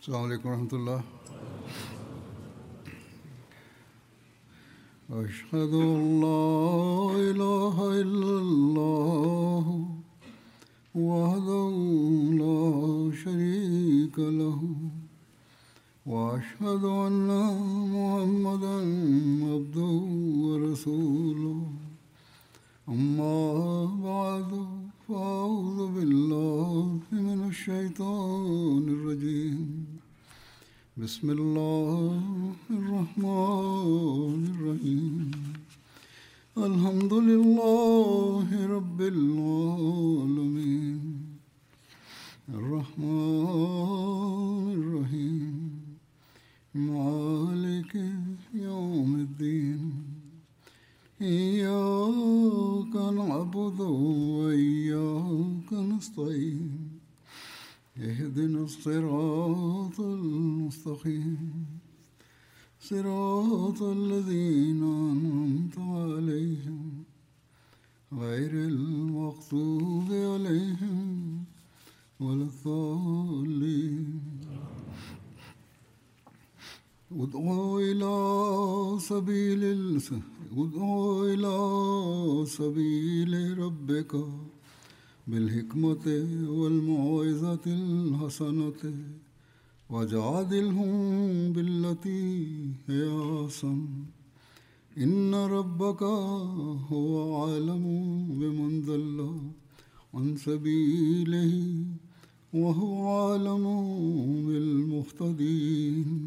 السلام عليكم ورحمة الله أشهد أن لا إله إلا الله وحده لا شريك له وأشهد أن محمدا عبده ورسوله أما بعد فأعوذ بالله من الشيطان الرجيم بسم الله الرحمن الرحيم الحمد لله رب العالمين الرحمن الرحيم مالك يوم الدين إياك نعبد وإياك نستعين اهدنا الصراط المستقيم صراط الذين أنعمت عليهم غير المغضوب عليهم ولا الضالين ادعوا إلى سبيل الس... ادعوا إلى سبيل ربك بالحكمة والموعظة الحسنة وجادلهم بالتي هي أحسن إن ربك هو عالم بمن ضل عن سبيله وهو عالم بالمهتدين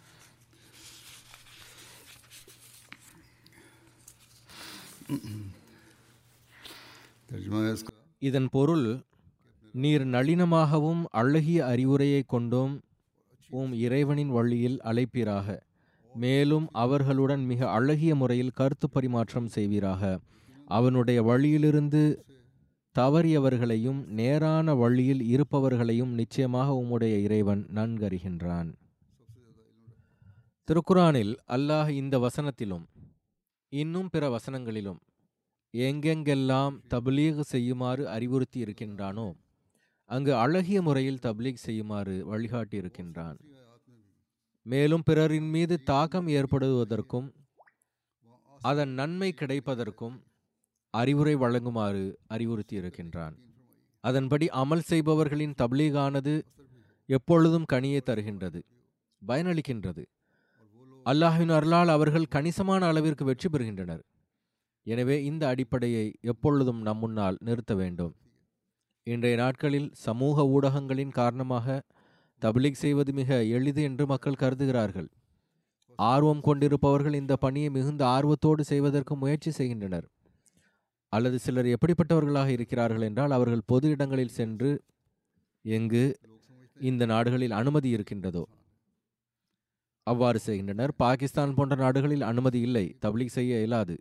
तर्जुमा है इसका இதன் பொருள் நீர் நளினமாகவும் அழகிய அறிவுரையைக் கொண்டும் உம் இறைவனின் வழியில் அழைப்பீராக மேலும் அவர்களுடன் மிக அழகிய முறையில் கருத்து பரிமாற்றம் செய்வீராக அவனுடைய வழியிலிருந்து தவறியவர்களையும் நேரான வழியில் இருப்பவர்களையும் நிச்சயமாக உம்முடைய இறைவன் நன்கறிகின்றான் திருக்குரானில் அல்லாஹ் இந்த வசனத்திலும் இன்னும் பிற வசனங்களிலும் எங்கெங்கெல்லாம் தப்லீக் செய்யுமாறு அறிவுறுத்தி இருக்கின்றானோ அங்கு அழகிய முறையில் தப்லீக் செய்யுமாறு வழிகாட்டி இருக்கின்றான் மேலும் பிறரின் மீது தாக்கம் ஏற்படுவதற்கும் அதன் நன்மை கிடைப்பதற்கும் அறிவுரை வழங்குமாறு அறிவுறுத்தி இருக்கின்றான் அதன்படி அமல் செய்பவர்களின் தப்லீகானது எப்பொழுதும் கனியை தருகின்றது பயனளிக்கின்றது அல்லாஹ்வின் அருளால் அவர்கள் கணிசமான அளவிற்கு வெற்றி பெறுகின்றனர் எனவே இந்த அடிப்படையை எப்பொழுதும் நம் முன்னால் நிறுத்த வேண்டும் இன்றைய நாட்களில் சமூக ஊடகங்களின் காரணமாக தப்லீக் செய்வது மிக எளிது என்று மக்கள் கருதுகிறார்கள் ஆர்வம் கொண்டிருப்பவர்கள் இந்த பணியை மிகுந்த ஆர்வத்தோடு செய்வதற்கு முயற்சி செய்கின்றனர் அல்லது சிலர் எப்படிப்பட்டவர்களாக இருக்கிறார்கள் என்றால் அவர்கள் பொது இடங்களில் சென்று எங்கு இந்த நாடுகளில் அனுமதி இருக்கின்றதோ அவ்வாறு செய்கின்றனர் பாகிஸ்தான் போன்ற நாடுகளில் அனுமதி இல்லை தப்லீக் செய்ய இயலாது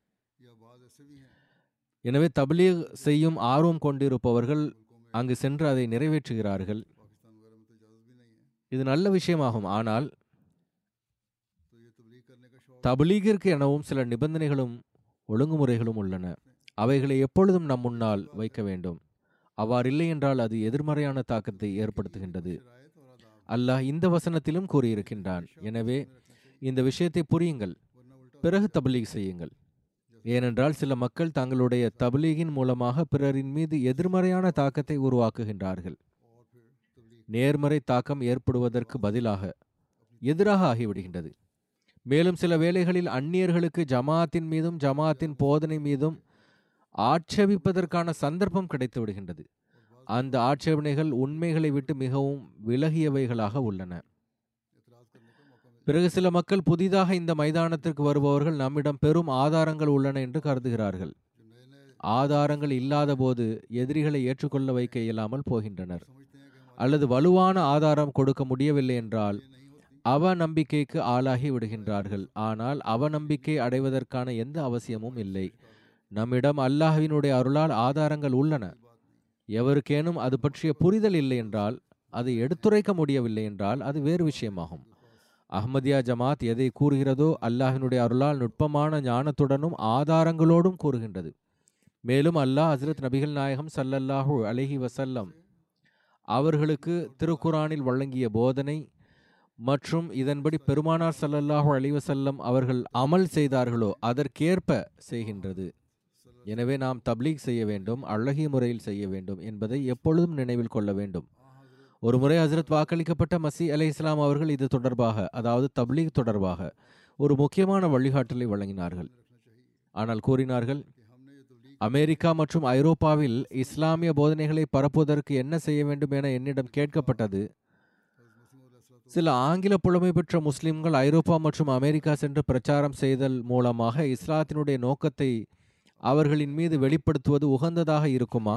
எனவே தப்லீக் செய்யும் ஆர்வம் கொண்டிருப்பவர்கள் அங்கு சென்று அதை நிறைவேற்றுகிறார்கள் இது நல்ல விஷயமாகும் ஆனால் தப்லீகிற்கு எனவும் சில நிபந்தனைகளும் ஒழுங்குமுறைகளும் உள்ளன அவைகளை எப்பொழுதும் நம் முன்னால் வைக்க வேண்டும் அவ்வாறில்லை என்றால் அது எதிர்மறையான தாக்கத்தை ஏற்படுத்துகின்றது அல்லாஹ் இந்த வசனத்திலும் கூறியிருக்கின்றான் எனவே இந்த விஷயத்தை புரியுங்கள் பிறகு தப்லீக் செய்யுங்கள் ஏனென்றால் சில மக்கள் தங்களுடைய தப்லீகின் மூலமாக பிறரின் மீது எதிர்மறையான தாக்கத்தை உருவாக்குகின்றார்கள் நேர்மறை தாக்கம் ஏற்படுவதற்கு பதிலாக எதிராக ஆகிவிடுகின்றது மேலும் சில வேளைகளில் அந்நியர்களுக்கு ஜமாத்தின் மீதும் ஜமாத்தின் போதனை மீதும் ஆட்சேபிப்பதற்கான சந்தர்ப்பம் கிடைத்து விடுகின்றது அந்த ஆட்சேபனைகள் உண்மைகளை விட்டு மிகவும் விலகியவைகளாக உள்ளன பிறகு சில மக்கள் புதிதாக இந்த மைதானத்திற்கு வருபவர்கள் நம்மிடம் பெரும் ஆதாரங்கள் உள்ளன என்று கருதுகிறார்கள் ஆதாரங்கள் இல்லாத போது எதிரிகளை ஏற்றுக்கொள்ள வைக்க இயலாமல் போகின்றனர் அல்லது வலுவான ஆதாரம் கொடுக்க முடியவில்லை என்றால் அவ நம்பிக்கைக்கு ஆளாகி விடுகின்றார்கள் ஆனால் அவ நம்பிக்கை அடைவதற்கான எந்த அவசியமும் இல்லை நம்மிடம் அல்லாஹ்வினுடைய அருளால் ஆதாரங்கள் உள்ளன எவருக்கேனும் அது பற்றிய புரிதல் இல்லை என்றால் அதை எடுத்துரைக்க முடியவில்லை என்றால் அது வேறு விஷயமாகும் அஹ்மதியா ஜமாத் எதை கூறுகிறதோ அல்லாஹினுடைய அருளால் நுட்பமான ஞானத்துடனும் ஆதாரங்களோடும் கூறுகின்றது மேலும் அல்லாஹ் ஹஸ்ரத் நபிகள் நாயகம் ஸல்லல்லாஹு அலைஹி வஸல்லம் அவர்களுக்கு திருக்குரானில் வழங்கிய போதனை மற்றும் இதன்படி பெருமானார் ஸல்லல்லாஹு அலைஹி வஸல்லம் அவர்கள் அமல் செய்தார்களோ அதற்கேற்ப செய்கின்றது எனவே நாம் தப்லீக் செய்ய வேண்டும் அழகிய முறையில் செய்ய வேண்டும் என்பதை எப்பொழுதும் நினைவில் கொள்ள வேண்டும் ஒரு முறை ஹசரத் வாக்களிக்கப்பட்ட மசி அலை இஸ்லாம் அவர்கள் இது தொடர்பாக அதாவது தப்லீக் தொடர்பாக ஒரு முக்கியமான வழிகாட்டலை வழங்கினார்கள் ஆனால் கூறினார்கள் அமெரிக்கா மற்றும் ஐரோப்பாவில் இஸ்லாமிய போதனைகளை பரப்புவதற்கு என்ன செய்ய வேண்டும் என என்னிடம் கேட்கப்பட்டது சில ஆங்கில புலமை பெற்ற முஸ்லிம்கள் ஐரோப்பா மற்றும் அமெரிக்கா சென்று பிரச்சாரம் செய்தல் மூலமாக இஸ்லாத்தினுடைய நோக்கத்தை அவர்களின் மீது வெளிப்படுத்துவது உகந்ததாக இருக்குமா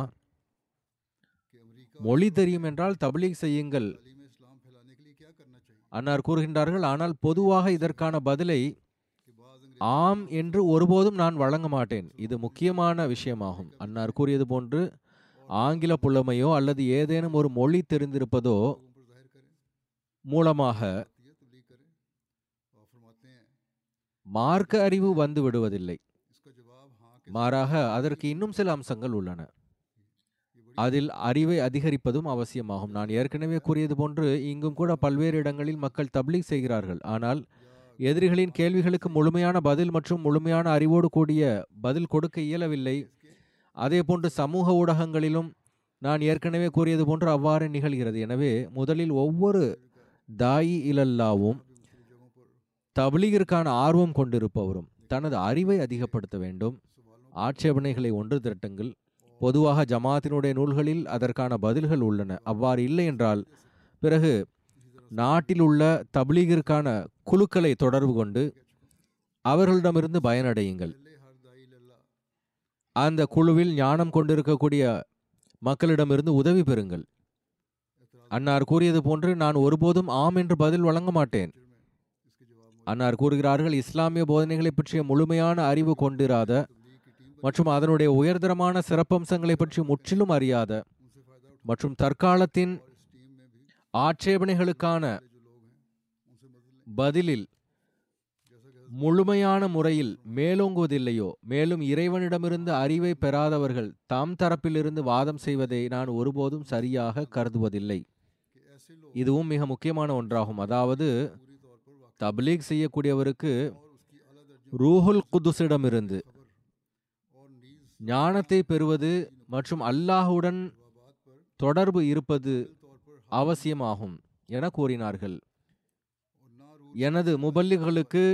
மொழி தெரியும் என்றால் தப்லீக் செய்யுங்கள் तालीम इस्लाम फैलाने के लिए क्या करना चाहिए அன்னார் கூறுகின்றார்கள் ஆனால் பொதுவாக இதற்கான பதிலை कि बाज ஆம் என்று ஒருபோதும் நான் வழங்க மாட்டேன் இது முக்கியமான விஷயமாகும் அன்னார் கூறியது போன்று ஆங்கில புலமையோ அல்லது ஏதேனும் ஒரு மொழி தெரிந்திருப்பதோ लोगों पर जाहिर करें மூலமாக ये तबलीग करें और फरमाते हैं மார்க்க அறிவு வந்து விடுவதில்லை इसका जवाब हाँ के மாறாக அதற்கு இன்னும் சில அம்சங்கள் உள்ளன அதில் அறிவை அதிகரிப்பதும் அவசியமாகும் நான் ஏற்கனவே கூறியது போன்று இங்கும் கூட பல்வேறு இடங்களில் மக்கள் தப்லீக் செய்கிறார்கள் ஆனால் எதிரிகளின் கேள்விகளுக்கு முழுமையான பதில் மற்றும் முழுமையான அறிவோடு கூடிய பதில் கொடுக்க இயலவில்லை அதே போன்று சமூக ஊடகங்களிலும் நான் ஏற்கனவே கூறியது போன்று அவ்வாறு நிகழ்கிறது எனவே முதலில் ஒவ்வொரு தாயி இலல்லாவும் தப்லீகிற்கான ஆர்வம் கொண்டிருப்பவரும் தனது அறிவை அதிகப்படுத்த வேண்டும் ஆட்சேபனைகளை ஒன்று திரட்டுங்கள் பொதுவாக ஜமாத்தினுடைய நூல்களில் அதற்கான பதில்கள் உள்ளன அவ்வாறு இல்லை என்றால் பிறகு நாட்டில் உள்ள தப்லீகிற்கான குழுக்களை தொடர்பு கொண்டு அவர்களிடமிருந்து பயனடையுங்கள் पहले हर दाई लल्ला அந்த குழுவில் ஞானம் கொண்டிருக்கக்கூடிய மக்களிடமிருந்து உதவி பெறுங்கள் அன்னார் கூறியது போன்று நான் ஒருபோதும் ஆம் என்று பதில் வழங்க மாட்டேன் इसके जवाब அன்னார் கூறுகிறார்கள் இஸ்லாமிய போதனைகளை பற்றிய முழுமையான அறிவு கொண்டிராத மற்றும் அதனுடைய உயர்தரமான சிறப்பம்சங்களை பற்றி முற்றிலும் அறியாத उनसे फायदा उठा மற்றும் தற்காலத்தின் इस टीम में भी ஆட்சேபனைகளுக்கான जो लोग हैं उनसे मदद लें பதிலில் முழுமையான முறையில் மேலோங்குவதில்லையோ மேலும் இறைவனிடமிருந்து அறிவை பெறாதவர்கள் தாம் தரப்பிலிருந்து வாதம் செய்வதை நான் ஒருபோதும் சரியாக கருதுவதில்லை कि ऐसे लोग இதுவும் மிக முக்கியமான ஒன்றாகும் அதாவது पूरी तौर पर वाकई தப்லீக் செய்யக்கூடியவருக்கு और उसकी अला दर्जों ரூஹுல் குதுஸிடமிருந்து खबर और नीज ஞானத்தை பெறுவது மற்றும் அல்லாஹுடன் बात पर தொடர்பு இருப்பது तौर पर அவசியமாகும் என கூறினார்கள் और ना रूह எனது முபல்லிகளுக்கு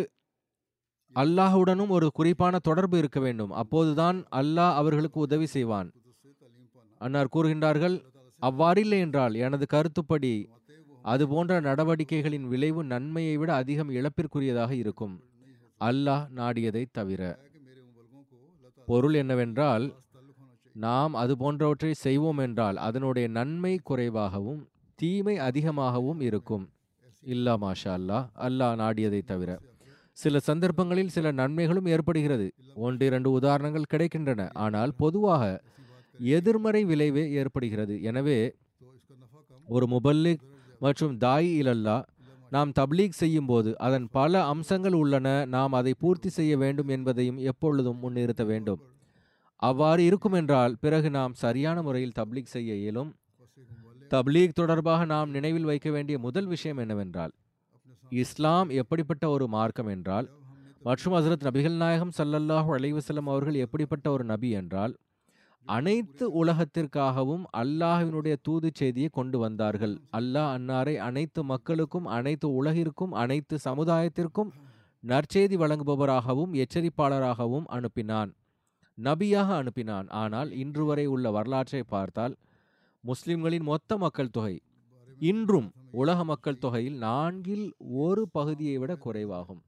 அல்லாஹுடனும் ஒரு குறிப்பான தொடர்பு இருக்க வேண்டும் அப்போதுதான் அல்லாஹ் அவர்களுக்கு உதவி செய்வான் कुदस से तालीम पाना அன்னார் கூறுகின்றார்கள் அவ்வாறில்லை என்றால் எனது கருத்துப்படி அது போன்ற நடவடிக்கைகளின் விளைவு நன்மையை விட அதிகம் இழப்பிற்குரியதாக இருக்கும் அல்லாஹ் நாடியதை தவிர है कि मेरे मुबलगों को अल्लाह ताला பொருள் என்னவென்றால் से ताल्लुक होना चाहिए நாம் அது போன்றவற்றை செய்வோம் என்றால் அதனுடைய நன்மை குறைவாகவும் தீமை அதிகமாகவும் இருக்கும் இல்லா மாஷா அல்லாஹ் அல்லாஹ் நாடியதை தவிர சில சந்தர்ப்பங்களில் சில நன்மைகளும் ஏற்படுகிறது ஒன்று இரண்டு உதாரணங்கள் கிடைக்கின்றன ஆனால் பொதுவாக எதிர்மறை விளைவே ஏற்படுகிறது எனவே तो इसका नफा कम ஒரு முபல்லிக் மற்றும் தாய் இலல்லா நாம் தப்லீக் செய்யும் போது அதன் பல அம்சங்கள் உள்ளன நாம் அதை பூர்த்தி செய்ய வேண்டும் என்பதையும் எப்பொழுதும் முன்னிறுத்த வேண்டும் அவ்வாறு இருக்கும் என்றால் பிறகு நாம் சரியான முறையில் தப்லீக் செய்ய இயலும் बस एक मुबल्लिग தப்லீக் தொடர்பாக நாம் நினைவில் வைக்க வேண்டிய முதல் விஷயம் என்னவென்றால் இஸ்லாம் எப்படிப்பட்ட ஒரு மார்க்கம் என்றால் மற்றும் ஹசரத் நபிகள் நாயகம் ஸல்லல்லாஹு அலைஹி வஸல்லம் அவர்கள் எப்படிப்பட்ட ஒரு நபி என்றால் அனைத்து உலகத்திற்காகவும் அல்லாஹ்வினுடைய தூது செய்தியை கொண்டு வந்தார்கள் அல்லாஹ் அன்னாரை அனைத்து மக்களுக்கும் அனைத்து உலகிற்கும் அனைத்து சமுதாயத்திற்கும் நற்செய்தி வழங்குபவராகவும் எச்சரிப்பாளராகவும் அனுப்பினான் நபியாக அனுப்பினான் ஆனால் இன்று வரை உள்ள வரலாற்றை பார்த்தால் முஸ்லிம்களின் மொத்த மக்கள் தொகை இன்றும் உலக மக்கள் தொகையில் நான்கில் ஒரு பகுதியை விட குறைவாகும்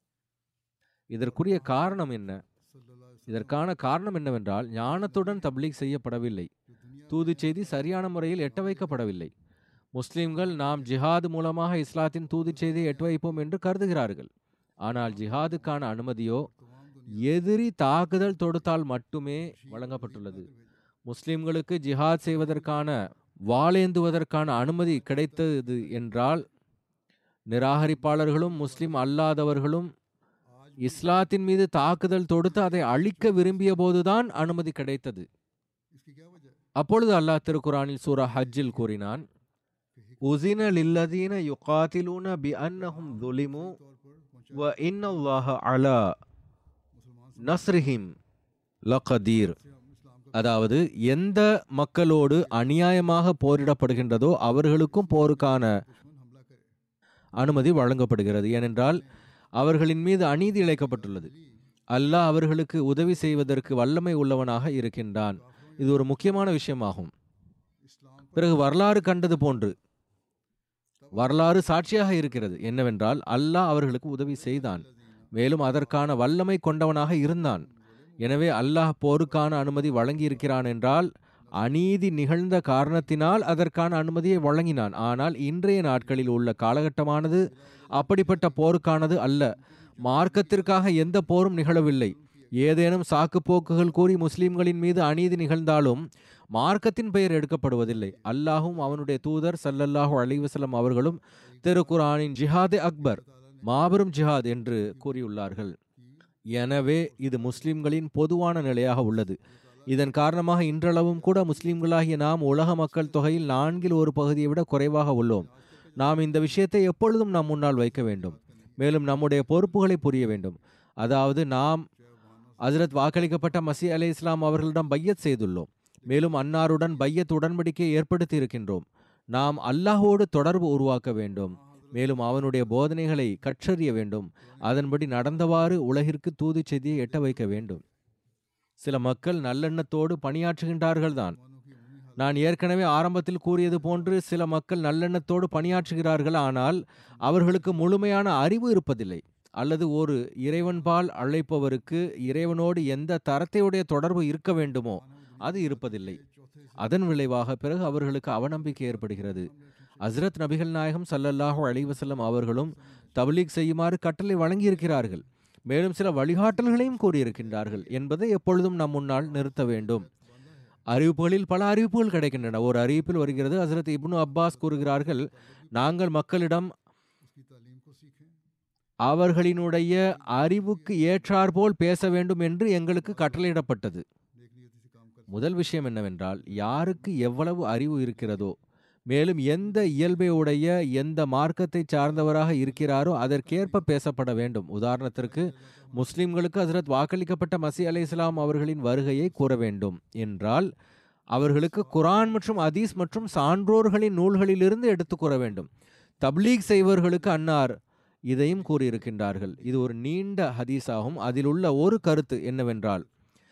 இதற்குரிய காரணம் என்ன இதற்கான காரணம் என்னவென்றால் ஞானத்துடன் தப்லீக் செய்யப்படவில்லை தூது செய்தி சரியான முறையில் எட்ட வைக்கப்படவில்லை முஸ்லிம்கள் நாம் ஜிஹாது மூலமாக இஸ்லாத்தின் தூது செய்தியை எட்டு வைப்போம் என்று கருதுகிறார்கள் ஆனால் ஜிஹாதுக்கான அனுமதியோ எதிரி தாக்குதல் தொடுத்தால் மட்டுமே வழங்கப்பட்டுள்ளது முஸ்லிம்களுக்கு ஜிஹாத் செய்வதற்கான வாளேந்துவதற்கான அனுமதி கிடைத்தது என்றால் நிராகரிப்பாளர்களும் முஸ்லிம் அல்லாதவர்களும் இஸ்லாத்தின் மீது தாக்குதல் தொடுத்து அதை அழிக்க விரும்பிய போதுதான் அனுமதி கிடைத்தது इसकी क्या वजह है அப்பொழுது அல்லாஹ் திருக்குரானில் சூரா ஹஜ்ஜில் கூறினான் உசின லில்லதீன யுகாத்திலூன பி அன்னஹும் துலிமு तौर पर पहुंचा வ இன்னல்லாஹ அலா मुसलमान நஸ்ரிஹிம் லகதீர் से हम इस्लाम का அதாவது எந்த மக்களோடு அநியாயமாக போரிடப்படுகின்றதோ அவர்களுக்கும் போருக்கான दुश्मन हमला करे அனுமதி வழங்கப்படுகிறது ஏனென்றால் அவர்களின் மீது அநீதி இழைக்கப்பட்டுள்ளது அல்லாஹ் அவர்களுக்கு உதவி செய்வதற்கு வல்லமை உள்ளவனாக இருக்கின்றான் இது ஒரு முக்கியமான விஷயமாகும் इस्लाम पर பிறகு வரலாறு கண்டது போன்று வரலாறு சாட்சியாக இருக்கிறது என்னவென்றால் அல்லாஹ் அவர்களுக்கு உதவி செய்தான் மேலும் அதற்கான வல்லமை கொண்டவனாக இருந்தான் எனவே அல்லாஹ் போருக்கான அனுமதி வழங்கியிருக்கிறான் என்றால் அநீதி நிகழ்ந்த காரணத்தினால் அதற்கான அனுமதியை வழங்கினான் ஆனால் இன்றைய நாட்களில் உள்ள காலகட்டமானது அப்படிப்பட்ட போருக்கானது அல்ல மார்க்கத்திற்காக எந்த போரும் நிகழவில்லை ஏதேனும் சாக்குப்போக்குகள் கூறி முஸ்லிம்களின் மீது அநீதி நிகழ்ந்தாலும் மார்க்கத்தின் பெயர் எடுக்கப்படுவதில்லை அல்லாஹும் அவனுடைய தூதர் சல்லல்லாஹு அலைஹி வஸல்லம் அவர்களும் திருக்குரானின் ஜிஹாதே அக்பர் மாபெரும் ஜிஹாத் என்று கூறியுள்ளார்கள் எனவே இது முஸ்லிம்களின் பொதுவான நிலையாக உள்ளது இதன் காரணமாக இன்றளவும் கூட முஸ்லிம்களாகிய நாம் உலக மக்கள் தொகையில் நான்கில் ஒரு பகுதியை விட குறைவாக உள்ளோம் நாம் இந்த விஷயத்தை எப்பொழுதும் நம் முன்னால் வைக்க வேண்டும் மேலும் நம்முடைய பொறுப்புகளை புரிய வேண்டும் அதாவது நாம் ஹஜரத் வாக்களிக்கப்பட்ட மசி அலை இஸ்லாம் அவர்களிடம் பையத் செய்துள்ளோம் மேலும் அன்னாருடன் பையத் உடன்படிக்கையை ஏற்படுத்தி இருக்கின்றோம் நாம் அல்லாஹோடு தொடர்பு உருவாக்க வேண்டும் மேலும் அவனுடைய போதனைகளை கற்றறிய வேண்டும் அதன்படி நடந்தவாறு உலகிற்கு தூது செய்தியை எட்ட வைக்க வேண்டும் சில மக்கள் நல்லெண்ணத்தோடு பணியாற்றுகின்றார்கள் தான் நான் ஏற்கனவே ஆரம்பத்தில் கூறியது போன்று சில மக்கள் நல்லெண்ணத்தோடு பணியாற்றுகிறார்கள் ஆனால் அவர்களுக்கு முழுமையான அறிவு இருப்பதில்லை அல்லது ஒரு இறைவன்பால் அழைப்பவருக்கு இறைவனோடு எந்த தரத்தையுடைய தொடர்பு இருக்க வேண்டுமோ அது இருப்பதில்லை அதன் விளைவாக பிறகு அவர்களுக்கு அவநம்பிக்கை ஏற்படுகிறது ஹஸ்ரத் நபிகள் நாயகம் ஸல்லல்லாஹு அலைஹி வஸல்லம் அவர்களும் தப்லீக் செய்யுமாறு கட்டளை வழங்கியிருக்கிறார்கள் மேலும் சில வழிகாட்டல்களையும் கூறியிருக்கின்றார்கள் என்பதை எப்பொழுதும் நம் முன்னால் நிறுத்த வேண்டும் அறிவிப்புகளில் பல அறிவிப்புகள் கிடைக்கின்றன ஒரு அறிவிப்பில் வருகிறது ஹசரத் இப்னு அப்பாஸ் கூறுகிறார்கள் நாங்கள் மக்களிடம் उसकी तालीम को सीखें அவர்களினுடைய அறிவுக்கு ஏற்றாற்போல் பேச வேண்டும் என்று எங்களுக்கு கட்டளையிடப்பட்டது नेक नियति से काम कर முதல் விஷயம் என்னவென்றால் யாருக்கு எவ்வளவு அறிவு இருக்கிறதோ மேலும் எந்த இயல்பை உடைய எந்த மார்க்கத்தை சார்ந்தவராக இருக்கிறாரோ அதற்கேற்ப பேசப்பட வேண்டும் உதாரணத்திற்கு முஸ்லிம்களுக்கு ஹசரத் வாக்களிக்கப்பட்ட மசி அலை இஸ்லாம் அவர்களின் வருகையை கூற வேண்டும் என்றால் அவர்களுக்கு குரான் மற்றும் அதீஸ் மற்றும் சான்றோர்களின் நூல்களிலிருந்து எடுத்து கூற வேண்டும் தப்லீக் செய்வர்களுக்கு அன்னார் இதையும் கூறியிருக்கின்றார்கள் இது ஒரு நீண்ட ஹதீஸாகும் அதில் உள்ள ஒரு கருத்து என்னவென்றால்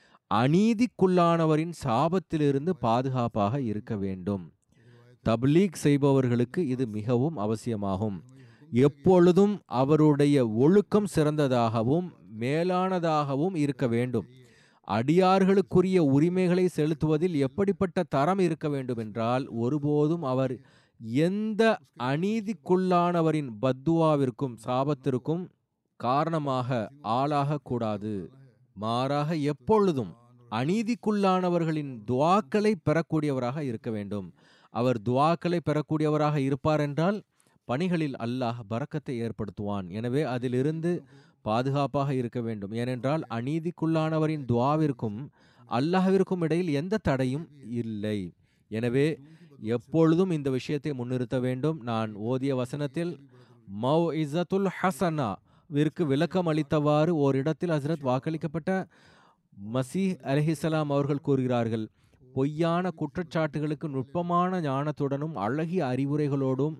அநீதிக்குள்ளானவரின் சாபத்திலிருந்து பாதுகாப்பாக இருக்க வேண்டும் தப்லீக் செய்பவர்களுக்கு இது மிகவும் அவசியமாகும் எப்பொழுதும் அவருடைய ஒழுக்கம் சிறந்ததாகவும் மேலானதாகவும் இருக்க வேண்டும் அடியார்களுக்குரிய உரிமைகளை செலுத்துவதில் எப்படிப்பட்ட தரம் இருக்க வேண்டும் என்றால் ஒருபோதும் அவர் எந்த அநீதிக்குள்ளானவரின் பத்துவாவிற்கும் சாபத்திற்கும் காரணமாக ஆளாகக்கூடாது மாறாக எப்பொழுதும் அநீதிக்குள்ளானவர்களின் துவாக்களை பெறக்கூடியவராக இருக்க வேண்டும் அவர் துவாக்களை பெறக்கூடியவராக இருப்பார் என்றால் பணிகளில் அல்லாஹ் பறக்கத்தை ஏற்படுத்துவான் எனவே அதிலிருந்து பாதுகாப்பாக இருக்க வேண்டும் ஏனென்றால் அநீதிக்குள்ளானவரின் துவாவிற்கும் அல்லாஹ்விற்கும் இடையில் எந்த தடையும் இல்லை எனவே எப்பொழுதும் இந்த விஷயத்தை முன்னிறுத்த வேண்டும் நான் ஓதிய வசனத்தில் மௌ இசத்துல் ஹசனா விற்கு விளக்கம் அளித்தவாறு ஓரிடத்தில் ஹசரத் வாக்களிக்கப்பட்ட மசீஹ் அலிஹிசலாம் அவர்கள் கூறுகிறார்கள் பொய்யான குற்றச்சாட்டுகளுக்கு நுட்பமான ஞானத்துடனும் அழகிய அறிவுரைகளோடும்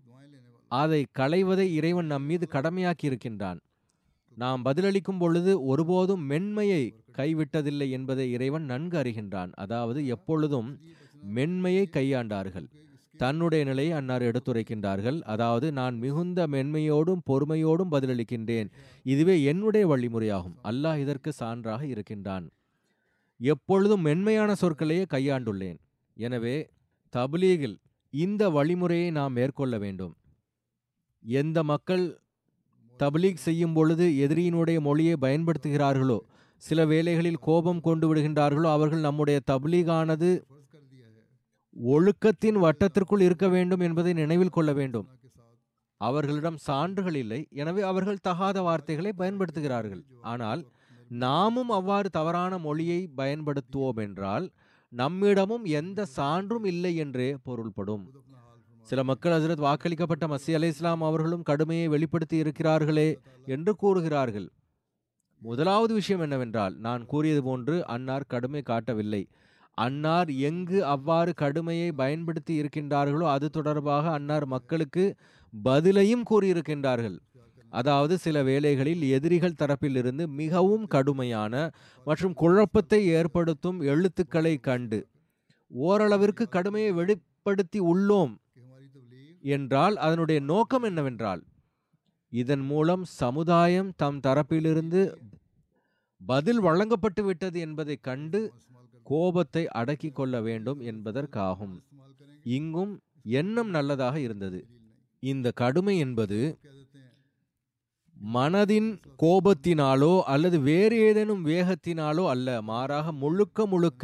அதை களைவதை இறைவன் நம் மீது கடமையாக்கி இருக்கின்றான் நாம் பதிலளிக்கும் பொழுது ஒருபோதும் மென்மையை கைவிட்டதில்லை என்பதை இறைவன் நன்கு அறிகின்றான் அதாவது எப்பொழுதும் மென்மையை கையாண்டார்கள் தன்னுடைய நிலையை அன்னார் எடுத்துரைக்கின்றார்கள் அதாவது நான் மிகுந்த மென்மையோடும் பொறுமையோடும் பதிலளிக்கின்றேன் இதுவே என்னுடைய வழிமுறையாகும் அல்லாஹ் இதற்கு சான்றாக இருக்கின்றான் எப்பொழுதும் மென்மையான சொற்களையே கையாண்டுள்ளேன் எனவே தப்லீகில் இந்த வழிமுறையை நாம் மேற்கொள்ள வேண்டும் எந்த மக்கள் தப்லீக் செய்யும் பொழுது எதிரியினுடைய மொழியை பயன்படுத்துகிறார்களோ சில வேளைகளில் கோபம் கொண்டு விடுகின்றார்களோ அவர்கள் நம்முடைய தப்லீகானது फर्ज कर दिया है ஒழுக்கத்தின் வட்டத்திற்குள் இருக்க வேண்டும் என்பதை நினைவில் கொள்ள வேண்டும் के साथ அவர்களிடம் சான்றுகள் இல்லை எனவே அவர்கள் தகாத வார்த்தைகளை பயன்படுத்துகிறார்கள் ஆனால் நாமும் அவ்வாறு தவறான மொழியை பயன்படுத்துவோம் என்றால் நம்மிடமும் எந்த சான்றும் இல்லை என்றே பொருள்படும் खुद अपना हाल फरमा சில மக்கள் ஹசரத் வாக்களிக்கப்பட்ட மசி அலை இஸ்லாம் அவர்களும் கடுமையை வெளிப்படுத்தி இருக்கிறார்களே என்று கூறுகிறார்கள் முதலாவது விஷயம் என்னவென்றால் நான் கூறியது போன்று அன்னார் கடுமை காட்டவில்லை அன்னார் எங்கு அவ்வாறு கடுமையை பயன்படுத்தி இருக்கின்றார்களோ அது தொடர்பாக அன்னார் மக்களுக்கு பதிலையும் கூறியிருக்கின்றார்கள் அதாவது சில வேளைகளில் எதிரிகள் தரப்பிலிருந்து மிகவும் கடுமையான மற்றும் குழப்பத்தை ஏற்படுத்தும் எழுத்துக்களை கண்டு ஓரளவிற்கு கடுமையை வெளிப்படுத்தி உள்ளோம் कि हमारी तबलीग என்றால் அதனுடைய நோக்கம் என்னவென்றால் இதன் மூலம் சமுதாயம் தம் தரப்பிலிருந்து பதில் வழங்கப்பட்டு விட்டது என்பதை கண்டு इस्तेमाल कर கோபத்தை அடக்கிக் கொள்ள வேண்டும் என்பதற்காகும் इस्तेमाल करेंगे இங்கும் எண்ணம் நல்லதாக இருந்தது दलील नहीं இந்த கடுமை என்பது कह देते हैं மனதின் கோபத்தினாலோ அல்லது வேறு ஏதேனும் வேகத்தினாலோ அல்ல மாறாக முழுக்க முழுக்க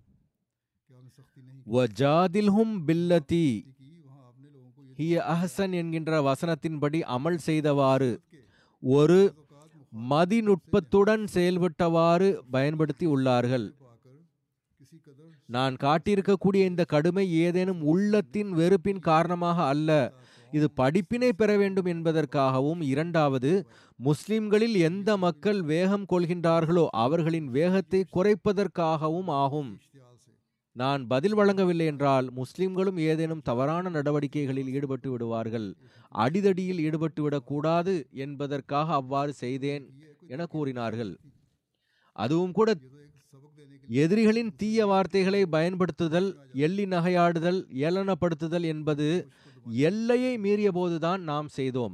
कि आपने सख्ती नहीं வஜாதில்ஹும் பில்லதி की वहाँ आपने लोगों को ये ஹிய அஹ்சன் என்கின்ற வசனத்தின்படி அமல் செய்தவாறு के ஒரு औकात मुखालिफ மதிநுட்பத்துடன் செயல்பட்டவாறு பயன்படுத்தி உள்ளார்கள் पाकर किसी कदर நான் காட்டியிருக்கக்கூடிய இந்த கடுமை ஏதேனும் உள்ளத்தின் வெறுப்பின் காரணமாக அல்ல இது படிப்பினை பெற வேண்டும் என்பதற்காகவும் இரண்டாவது முஸ்லிம்களில் எந்த மக்கள் வேகம் கொள்கின்றார்களோ அவர்களின் வேகத்தை குறைப்பதற்காகவும் ஆகும் इश्तियाल से நான் பதில் வழங்கவில்லை என்றால் முஸ்லிம்களும் ஏதேனும் தவறான நடவடிக்கைகளில் ஈடுபட்டு விடுவார்கள் அடிதடியில் ஈடுபட்டு விடக்கூடாது என்பதற்காக அவ்வாறு செய்தேன் என கூறினார்கள் அதுவும் கூட ये तो एक सबक देने के எதிரிகளின் தீய வார்த்தைகளை பயன்படுத்துதல் எள்ளி நகையாடுதல் ஏளனப்படுத்துதல் என்பது எல்லையை மீறிய போதுதான் நாம் செய்தோம்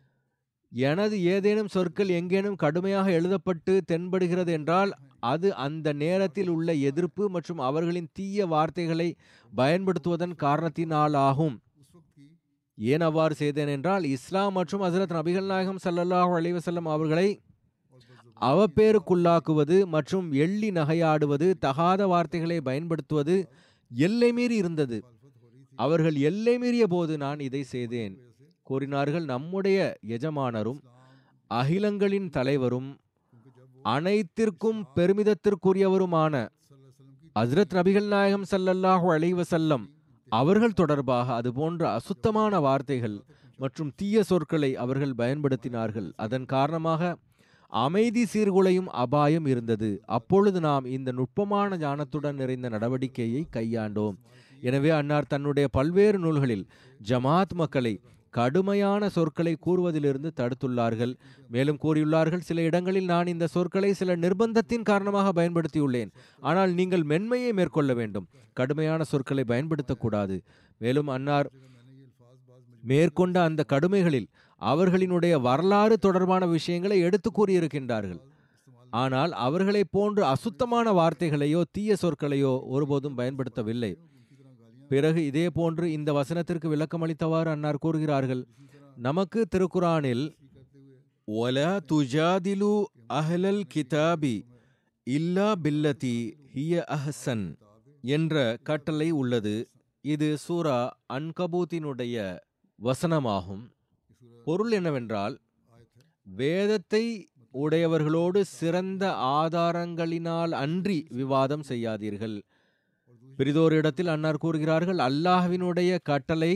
எனது ஏதேனும் சொற்கள் எங்கேனும் கடுமையாக எழுதப்பட்டு தென்படுகிறது என்றால் அது அந்த நேரத்தில் உள்ள எதிர்ப்பு மற்றும் அவர்களின் தீய வார்த்தைகளை பயன்படுத்துவதன் காரணத்தினாலாகும் उस वक्त की ஏன் அவ்வாறு செய்தேன் என்றால் இஸ்லாம் மற்றும் ஹசரத் நபிகள் நாயகம் ஸல்லல்லாஹு அலைஹி வஸல்லம் அவர்களை और बदजुबान அவப்பேருக்குள்ளாக்குவது மற்றும் எள்ளி நகையாடுவது தகாத வார்த்தைகளை பயன்படுத்துவது எல்லை மீறி இருந்தது मुखालफत हो रही थी அவர்கள் எல்லை மீறிய போது நான் இதை செய்தேன் वजह से கூறினார்கள் நம்முடைய எஜமானரும் इस्लाम அகிலங்களின் தலைவரும் क्योंकि जब वो அனைத்திற்கும் பெருமிதத்திற்குரியவருமான सल्लल्लाहु अलैहि वसल्लम की ஹஸ்ரத் நபிகள் நாயகம் ஸல்லல்லாஹு அலைஹி வஸல்லம் அவர்கள் தொடர்பாக அதுபோன்ற அசுத்தமான வார்த்தைகள் மற்றும் தீய சொற்களை அவர்கள் பயன்படுத்தினார்கள் அதன் காரணமாக அமைதி சீர்குலையும் அபாயம் இருந்தது அப்பொழுது நாம் இந்த நுட்பமான ஞானத்துடன் நிறைந்த நடவடிக்கையை கையாண்டோம் எனவே அன்னார் தன்னுடைய பல்வேறு நூல்களில் ஜமாத் மக்களை கடுமையான சொற்களை கூறுவதிலிருந்து தடுத்துள்ளார்கள் மேலும் கூறியுள்ளார்கள் சில இடங்களில் நான் இந்த சொற்களை சில நிர்பந்தத்தின் காரணமாக பயன்படுத்தியுள்ளேன் ஆனால் நீங்கள் மென்மையை மேற்கொள்ள வேண்டும் கடுமையான சொற்களை பயன்படுத்தக்கூடாது மேலும் அன்னார் जगह मैंने ये अल्फाज बाज मजबूत மேற்கொண்ட அந்த கடுமைகளில் அவர்களினுடைய வரலாறு தொடர்பான விஷயங்களை எடுத்து கூறியிருக்கின்றார்கள் इस्तेमाल ஆனால் அவர்களைப் போன்று அசுத்தமான வார்த்தைகளையோ தீய சொற்களையோ ஒருபோதும் பயன்படுத்தவில்லை उनकी तरह गालियां பிறகு இதே போன்று இந்த வசனத்திற்கு விளக்கமளித்தவாறு அன்னார் கூறுகிறார்கள் நமக்கு திருக்குரானில் करते हुए ஒல துஜாதிலு அஹ்லல் கிதாபி இல்லா பில்லதி ஹிய அஹ்சன் என்ற கட்டளை உள்ளது இது சூரா அன்கபூத்தினுடைய வசனமாகும் பொருள் என்னவென்றால் आयत है வேதத்தை உடையவர்களோடு சிறந்த ஆதாரங்களினால் அன்றி விவாதம் செய்யாதீர்கள் பிரிதோர் இடத்தில் அன்னார் கூறுகிறார்கள் அல்லாஹ்வினுடைய கட்டளை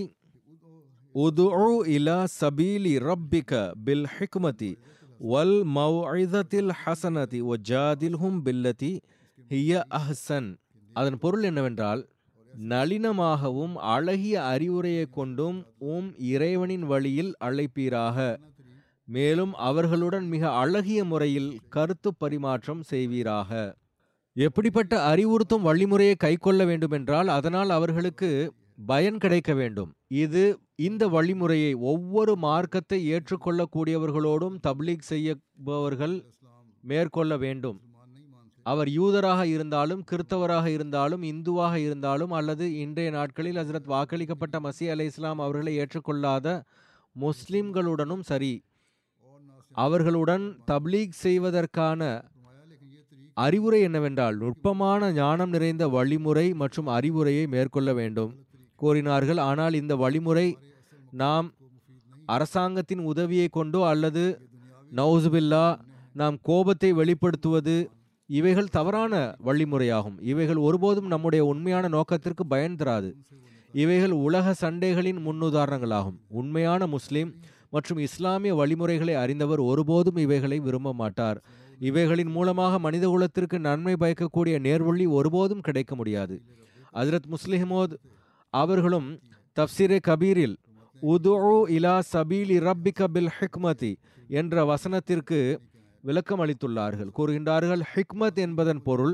உதுஉ இலா சபீலி ரப்பிக பில் ஹிக்மதி வல் மௌஇதத்தில் ஹசனதி வஜாதில்ஹும் பில்லதி ஹிய அஹ்சன் அதன் பொருள் என்னவென்றால் நளினமாகவும் அழகிய அறிவுரையை கொண்டும் உம் இறைவனின் வழியில் அழைப்பீராக மேலும் அவர்களுடன் மிக அழகிய முறையில் கருத்து பரிமாற்றம் செய்வீராக எப்படிப்பட்ட அறிவுறுத்தும் வழிமுறையை கைக்கொள்ள வேண்டுமென்றால் அதனால் அவர்களுக்கு பயன் கிடைக்க வேண்டும் இது இந்த வழிமுறையை ஒவ்வொரு மார்க்கத்தை ஏற்றுக்கொள்ளக்கூடியவர்களோடும் தப்லீக் செய்யபவர்கள் इस्लाम மேற்கொள்ள வேண்டும் मुसलमान नहीं मानते அவர் யூதராக இருந்தாலும் கிறிஸ்தவராக இருந்தாலும் இந்துவாக இருந்தாலும் அல்லது இன்றைய நாட்களில் ஹசரத் வாக்களிக்கப்பட்ட மசி அலை இஸ்லாம் அவர்களை ஏற்றுக்கொள்ளாத முஸ்லிம்களுடனும் சரி और ना से அவர்களுடன் தப்லீக் செய்வதற்கான फरमाया लेकिन ये तरीक அறிவுரை என்னவென்றால் நுட்பமான ஞானம் நிறைந்த வழிமுறை மற்றும் அறிவுரையை மேற்கொள்ள வேண்டும் கூறினார்கள் ஆனால் இந்த வழிமுறை நாம் को मुफीद नहीं அரசாங்கத்தின் உதவியை கொண்டோ அல்லது நவுசுபில்லா நாம் கோபத்தை வெளிப்படுத்துவது இவைகள் தவறான வழிமுறையாகும் இவைகள் ஒருபோதும் நம்முடைய உண்மையான நோக்கத்திற்கு பயன் தராது இவைகள் உலக சண்டைகளின் முன்னுதாரணங்களாகும் உண்மையான முஸ்லிம் மற்றும் இஸ்லாமிய வழிமுறைகளை அறிந்தவர் ஒருபோதும் இவைகளை விரும்ப மாட்டார் இவைகளின் மூலமாக மனிதகுலத்திற்கு நன்மை பயக்கக்கூடிய நேர்வழி ஒருபோதும் கிடைக்க முடியாது ஹஜரத் முஸ்லிமோத் அவர்களும் தப்சீரே கபீரில் உது இலா சபீலி ரப்பிக பில் ஹிக்மதி என்ற வசனத்திற்கு விளக்கம் அளித்துள்ளார்கள் கூறுகின்றார்கள் ஹிக்மத் என்பதன் பொருள்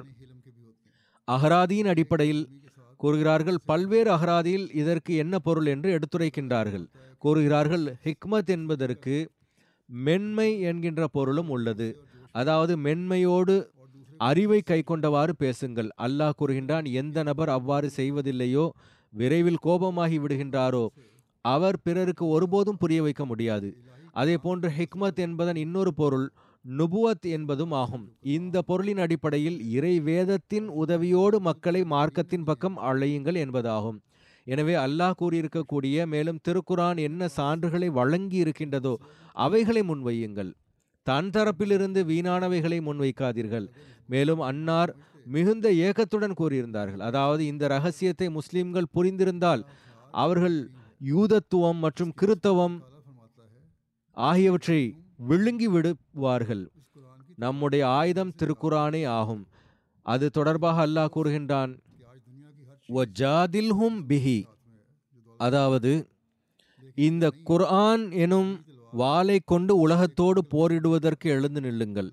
அகராதியின் அடிப்படையில் கூறுகிறார்கள் பல்வேறு அகராதியில் இதற்கு என்ன பொருள் என்று எடுத்துரைக்கின்றார்கள் கூறுகிறார்கள் ஹிக்மத் என்பதற்கு மென்மை என்கின்ற பொருளும் உள்ளது அதாவது மென்மையோடு அறிவை கைக்கொண்டவாறு பேசுங்கள் அல்லாஹ் கூறுகின்றான் எந்த நபர் அவ்வாறு செய்வதில்லையோ விரைவில் கோபமாகி விடுகின்றாரோ அவர் பிறருக்கு ஒருபோதும் புரிய வைக்க முடியாது அதே போன்று ஹிக்மத் என்பதன் இன்னொரு பொருள் நுபுவத் என்பதும் ஆகும் இந்த பொருளின் அடிப்படையில் இறை வேதத்தின் உதவியோடு மக்களை மார்க்கத்தின் பக்கம் அழையுங்கள் என்பதாகும் எனவே அல்லாஹ் கூறியிருக்கக்கூடிய மேலும் திருக்குரான் என்ன சான்றுகளை வழங்கி இருக்கின்றதோ அவைகளை முன்வையுங்கள் தன் தரப்பிலிருந்து வீணானவைகளை முன்வைக்காதீர்கள் மேலும் அன்னார் மிகுந்த ஏக்கத்துடன் கூறியிருந்தார்கள் அதாவது இந்த ரகசியத்தை முஸ்லிம்கள் புரிந்திருந்தால் அவர்கள் யூதத்துவம் மற்றும் கிறித்தவம் ஆகியவற்றை விழுங்கி விடுவார்கள் நம்முடைய ஆயுதம் திருக்குரானே ஆகும் அது தொடர்பாக அல்லாஹ் கூறுகின்றான் "வஜாதில்ஹும் பிஹி அதாவது இந்த குர்ஆன் எனும் வாளை கொண்டு உலகத்தோடு போரிடுவதற்கு எழுந்து நில்லுங்கள்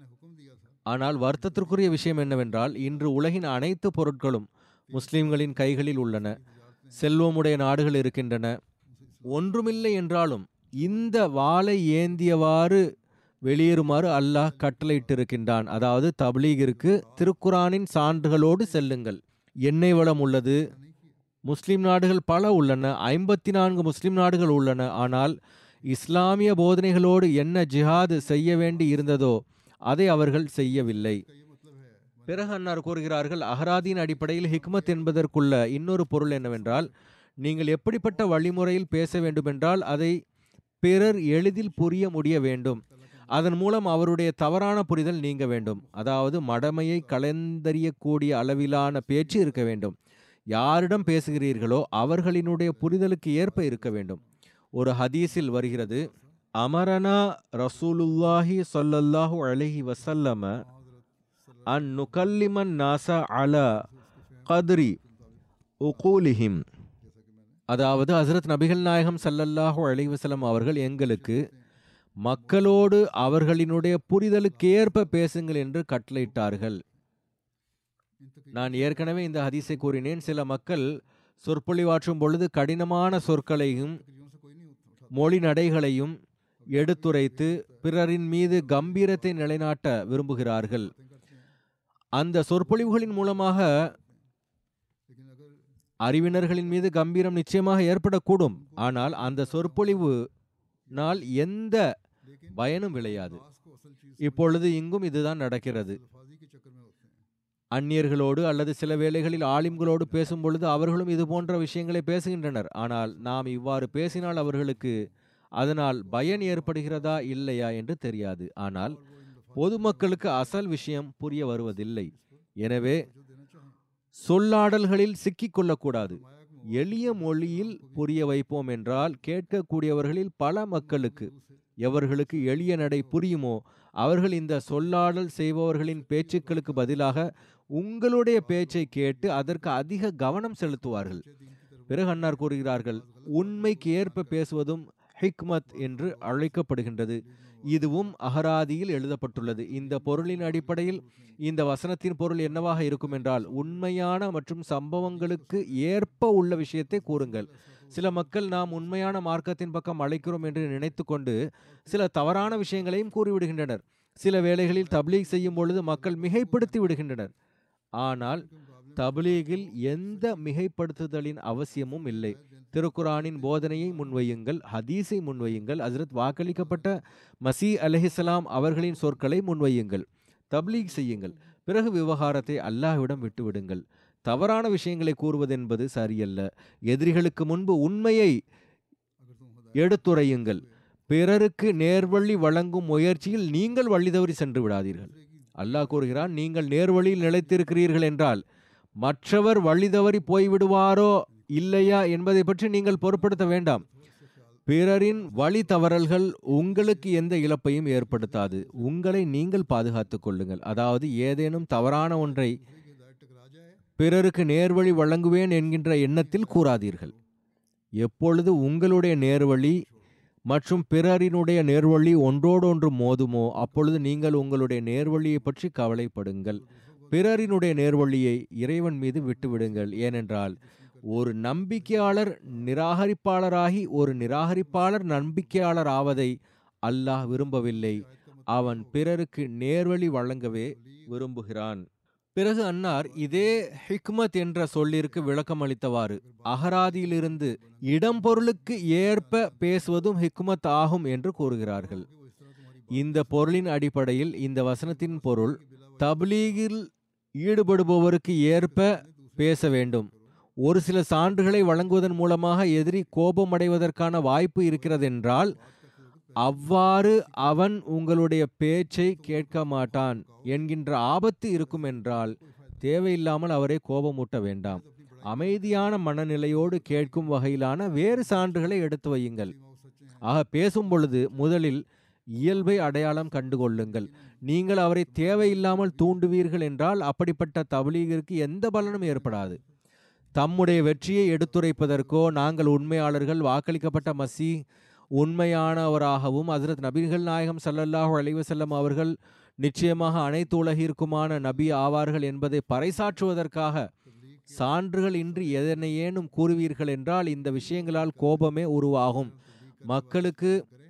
ஆனால் வருத்தத்திற்குரிய விஷயம் என்னவென்றால் இன்று உலகின் அனைத்து பொருட்களும் முஸ்லிம்களின் கைகளில் உள்ளன செல்வமுடைய நாடுகள் இருக்கின்றன ஒன்றுமில்லை என்றாலும் இந்த வாளை ஏந்தியவாறு வெளியேறுமாறு அல்லாஹ் கட்டளையிட்டிருக்கின்றான் அதாவது தப்லீகிற்கு திருக்குரானின் சான்றுகளோடு செல்லுங்கள் எண்ணெய் வளம் உள்ளது முஸ்லிம் நாடுகள் பல உள்ளன ஐம்பத்தி நான்கு முஸ்லிம் நாடுகள் உள்ளன ஆனால் இஸ்லாமிய போதனைகளோடு என்ன ஜிஹாது செய்ய வேண்டி இருந்ததோ அதை அவர்கள் செய்யவில்லை பிறகு அன்னார் கூறுகிறார்கள் அகராதியின் அடிப்படையில் ஹிக்மத் என்பதற்குள்ள இன்னொரு பொருள் என்னவென்றால் நீங்கள் எப்படிப்பட்ட வழிமுறையில் பேச வேண்டுமென்றால் அதை பிறர் எளிதில் புரிய முடிய வேண்டும் அதன் மூலம் அவருடைய தவறான புரிதல் நீங்க வேண்டும் அதாவது மடமையை கலந்தறியக்கூடிய அளவிலான பேச்சு இருக்க வேண்டும் யாரிடம் பேசுகிறீர்களோ அவர்களினுடைய புரிதலுக்கு ஏற்ப இருக்க வேண்டும் ஒரு ஹதீஸில் வருகிறது அமரனா ரசூலுல்லாஹி ஸல்லல்லாஹு அலைஹி வஸல்லம அன் நுகல்லிமன் நாச அல கத்ரி உகூலிஹிம் அதாவது ஹசரத் நபிகள் நாயகம் ஸல்லல்லாஹு அலைஹி வஸல்லம் அவர்கள் எங்களுக்கு மக்களோடு அவர்களினுடைய புரிதலுக்கு ஏற்ப பேசுங்கள் என்று கட்டளையிட்டார்கள் நான் ஏற்கனவே இந்த ஹதீஸை கூறினேன் சில மக்கள் சொற்பொழிவாற்றும் பொழுது கடினமான சொற்களையும் மொழி நடைகளையும் எடுத்துரைத்து பிறரின் மீது கம்பீரத்தை நிலைநாட்ட விரும்புகிறார்கள் அந்த சொற்பொழிவுகளின் மூலமாக அறிவினர்களின் மீது கம்பீரம் நிச்சயமாக ஏற்படக்கூடும் ஆனால் அந்த சொற்பொழிவு நாள் எந்த பயனும் விளையாது இப்பொழுது இங்கும் இதுதான் நடக்கிறது அந்நியர்களோடு அல்லது சில வேளைகளில் ஆலிம்களோடு பேசும் பொழுது அவர்களும் இது போன்ற விஷயங்களை பேசுகின்றனர் ஆனால் நாம் இவ்வாறு பேசினால் அவர்களுக்கு அதனால் பயன் ஏற்படுகிறதா இல்லையா என்று தெரியாது ஆனால் பொதுமக்களுக்கு அசல் விஷயம் புரிய வருவதில்லை எனவே சொல்லாடல்களில் சிக்கிக் கொள்ளக்கூடாது எளிய மொழியில் புரிய வைப்போம் என்றால் கேட்கக்கூடியவர்களில் பல மக்களுக்கு எவர்களுக்கு எளிய நடை புரியுமோ அவர்கள் இந்த சொல்லாடல் செய்பவர்களின் பேச்சுக்களுக்கு பதிலாக உங்களுடைய பேச்சை கேட்டு அதற்கு அதிக கவனம் செலுத்துவார்கள் பிறகு அன்னார் கூறுகிறார்கள் உண்மைக்கு ஏற்ப பேசுவதும் ஹிக்மத் என்று அழைக்கப்படுகின்றது இதுவும் அகராதியில் எழுதப்பட்டுள்ளது இந்த பொருளின் அடிப்படையில் இந்த வசனத்தின் பொருள் என்னவாக இருக்கும் என்றால் உண்மையான மற்றும் சம்பவங்களுக்கு ஏற்ப உள்ள விஷயத்தை கூறுங்கள் சில மக்கள் நாம் உண்மையான மார்க்கத்தின் பக்கம் அழைக்கிறோம் என்று நினைத்துக்கொண்டு சில தவறான விஷயங்களையும் கூறிவிடுகின்றனர் சில வேளைகளில் தப்லீக் செய்யும் பொழுது மக்கள் மிகைப்படுத்தி விடுகின்றனர் ஆனால் தப்லீகில் எந்த மிகைப்படுத்துதலின் அவசியமும் இல்லை திருக்குரானின் போதனையை முன்வையுங்கள் ஹதீஸை முன்வையுங்கள் ஹஜரத் வாக்களிக்கப்பட்ட மசீ அலஹிசலாம் அவர்களின் சொற்களை முன்வையுங்கள் தப்லீக் செய்யுங்கள் பிறகு விவகாரத்தை அல்லாஹ்விடம் விட்டுவிடுங்கள் தவறான விஷயங்களை கூறுவதென்பது சரியல்ல எதிரிகளுக்கு முன்பு உண்மையை எடுத்துரையுங்கள் பிறருக்கு நேர்வழி வழங்கும் முயற்சியில் நீங்கள் வழி தவறி சென்று விடாதீர்கள் அல்லாஹ் கூறுகிறான் நீங்கள் நேர்வழியில் நிலைத்திருக்கிறீர்கள் என்றால் மற்றவர் வழி தவறி போய்விடுவாரோ இல்லையா என்பதை பற்றி நீங்கள் பொருட்படுத்த வேண்டாம் பிறரின் வழி தவறல்கள் உங்களுக்கு எந்த இழப்பையும் ஏற்படுத்தாது உங்களை நீங்கள் பாதுகாத்துக் கொள்ளுங்கள் அதாவது ஏதேனும் தவறான ஒன்றை பிறருக்கு நேர்வழி வழங்குவேன் என்கின்ற எண்ணத்தில் கூறாதீர்கள் எப்பொழுது உங்களுடைய நேர்வழி மற்றும் பிறரினுடைய நேர்வழி ஒன்றோடொன்று மோதுமோ அப்பொழுது நீங்கள் உங்களுடைய நேர்வழியை பற்றி கவலைப்படுங்கள் பிறரினுடைய நேர்வழியை இறைவன் மீது விட்டுவிடுங்கள் ஏனென்றால் ஒரு நம்பிக்கையாளர் நிராகரிப்பாளராகி ஒரு நிராகரிப்பாளர் நம்பிக்கையாளர் ஆவதை அல்லாஹ் விரும்பவில்லை அவன் பிறருக்கு நேர்வழி வழங்கவே விரும்புகிறான் பிறகு அன்னார் இதே ஹிக்மத் என்ற சொல்லிற்கு விளக்கம் அளித்தவாறு அகராதியிலிருந்து இடம் பொருளுக்கு ஏற்ப பேசுவதும் ஹிக்மத் ஆகும் என்று கூறுகிறார்கள் இந்த பொருளின் அடிப்படையில் இந்த வசனத்தின் பொருள் தப்லீகில் ஈடுபடுபவருக்கு ஏற்ப பேச வேண்டும் ஒரு சில சான்றுகளை வழங்குவதன் மூலமாக எதிரி கோபமடைவதற்கான வாய்ப்பு இருக்கிறதென்றால் அவ்வாறு அவன் உங்களுடைய பேச்சை கேட்க மாட்டான் என்கின்ற ஆபத்து இருக்கும் என்றால் தேவையில்லாமல் அவரை கோபமூட்ட வேண்டாம் அமைதியான மனநிலையோடு கேட்கும் வகையிலான வேறு சான்றுகளை எடுத்து வையுங்கள் ஆக பேசும் பொழுது முதலில் இயல்பை அடையாளம் கண்டுகொள்ளுங்கள் நீங்கள் அவரை தேவையில்லாமல் தூண்டுவீர்கள் என்றால் அப்படிப்பட்ட தபலீகிற்கு எந்த பலனும் ஏற்படாது தம்முடைய வெற்றியை எடுத்துரைப்பதற்கோ நாங்கள் உண்மையாளர்கள் வாக்களிக்கப்பட்ட மசி உண்மையானவராகவும் ஹசரத் நபிகள் நாயகம் ஸல்லல்லாஹு அலைஹி வஸல்லம் அவர்கள் நிச்சயமாக அனைத்து உலகிற்குமான நபி ஆவார்கள் என்பதை பறைசாற்றுவதற்காக சான்றுகள் இன்றி எதனையேனும் கூறுவீர்கள் என்றால் இந்த விஷயங்களால் கோபமே உருவாகும் மக்களுக்கு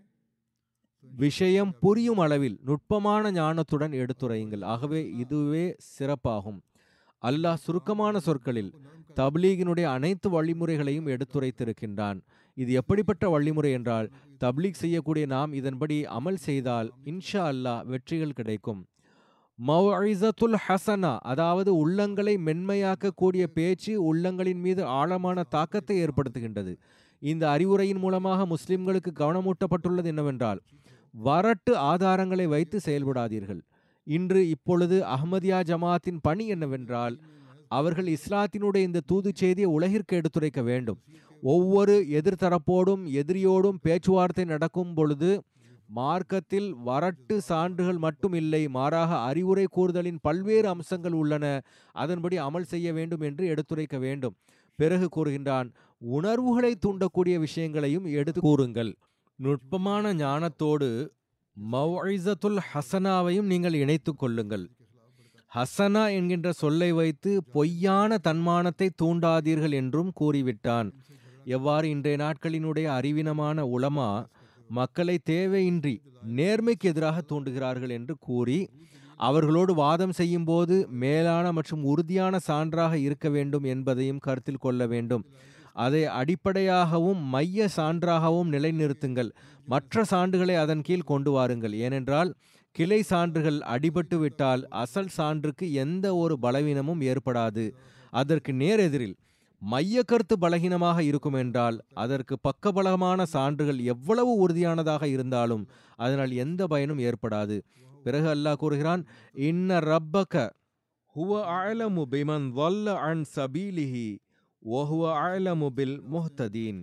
விஷயம் புரியும் அளவில் நுட்பமான ஞானத்துடன் எடுத்துரையுங்கள் ஆகவே இதுவே சிறப்பாகும் அல்லாஹ் சுருக்கமான சொற்களில் தப்லீகினுடைய அனைத்து வழிமுறைகளையும் எடுத்துரைத்திருக்கின்றான் இது எப்படிப்பட்ட வழிமுறை என்றால் தப்லீக் செய்யக்கூடிய நாம் இதன்படி அமல் செய்தால் இன்ஷா அல்லாஹ் வெற்றிகள் கிடைக்கும் மௌஇசத்துல் ஹசனா அதாவது உள்ளங்களை மென்மையாக்கக்கூடிய பேச்சு உள்ளங்களின் மீது ஆழமான தாக்கத்தை ஏற்படுத்துகின்றது இந்த அறிவுரையின் மூலமாக முஸ்லிம்களுக்கு கவனமூட்டப்பட்டுள்ளது என்னவென்றால் வரட்டு ஆதாரங்களை வைத்து செயல்படாதீர்கள் இன்று இப்பொழுது அஹ்மதியா ஜமாத்தின் பணி என்னவென்றால் அவர்கள் இஸ்லாத்தினுடைய இந்த தூது செய்தியை உலகிற்கு எடுத்துரைக்க வேண்டும் ஒவ்வொரு எதிர்த்தரப்போடும் எதிரியோடும் பேச்சுவார்த்தை நடக்கும் பொழுது மார்க்கத்தில் வரட்டு சான்றுகள் மட்டும் இல்லை மாறாக அறிவுரை கூறுதலின் பல்வேறு அம்சங்கள் உள்ளன அதன்படி அமல் செய்ய வேண்டும் என்று எடுத்துரைக்க வேண்டும் பிறகு கூறுகின்றான் உணர்வுகளை தூண்டக்கூடிய விஷயங்களையும் எடுத்து கூறுங்கள் நுட்பமான ஞானத்தோடு மௌஇசத்துல் ஹசனாவையும் நீங்கள் இணைத்துக் கொள்ளுங்கள் ஹசனா என்கின்ற சொல்லை வைத்து பொய்யான தன்மானத்தை தூண்டாதீர்கள் என்றும் கூறிவிட்டான் எவ்வாறு இன்றைய நாட்களினுடைய அறிவினமான உலமா மக்களை தேவையின்றி நேர்மைக்கு எதிராக தூண்டுகிறார்கள் என்று கூறி அவர்களோடு வாதம் செய்யும் போது மேலான மற்றும் உறுதியான சான்றாக இருக்க வேண்டும் என்பதையும் கருத்தில் கொள்ள வேண்டும் அதை அடிப்படையாகவும் மைய சான்றாகவும் நிலைநிறுத்துங்கள் மற்ற சான்றுகளை அதன் கீழ் கொண்டு வாருங்கள் ஏனென்றால் கிளை சான்றுகள் அடிபட்டு விட்டால் அசல் சான்றுக்கு எந்த ஒரு பலவீனமும் ஏற்படாது அதற்கு நேரெதிரில் மைய கருத்து பலகீனமாக இருக்கும் என்றால் அதற்கு பக்கபலமான சான்றுகள் எவ்வளவு உறுதியானதாக இருந்தாலும் அதனால் எந்த பயனும் ஏற்படாது பிறகு அல்லாஹ் கூறுகிறான் இன்ன ரப்பக ஹுவ அலமு பிமன் வல்ல அன் சபீலிஹி ஒஹுவ அலமு பில் முஹ்ததீன்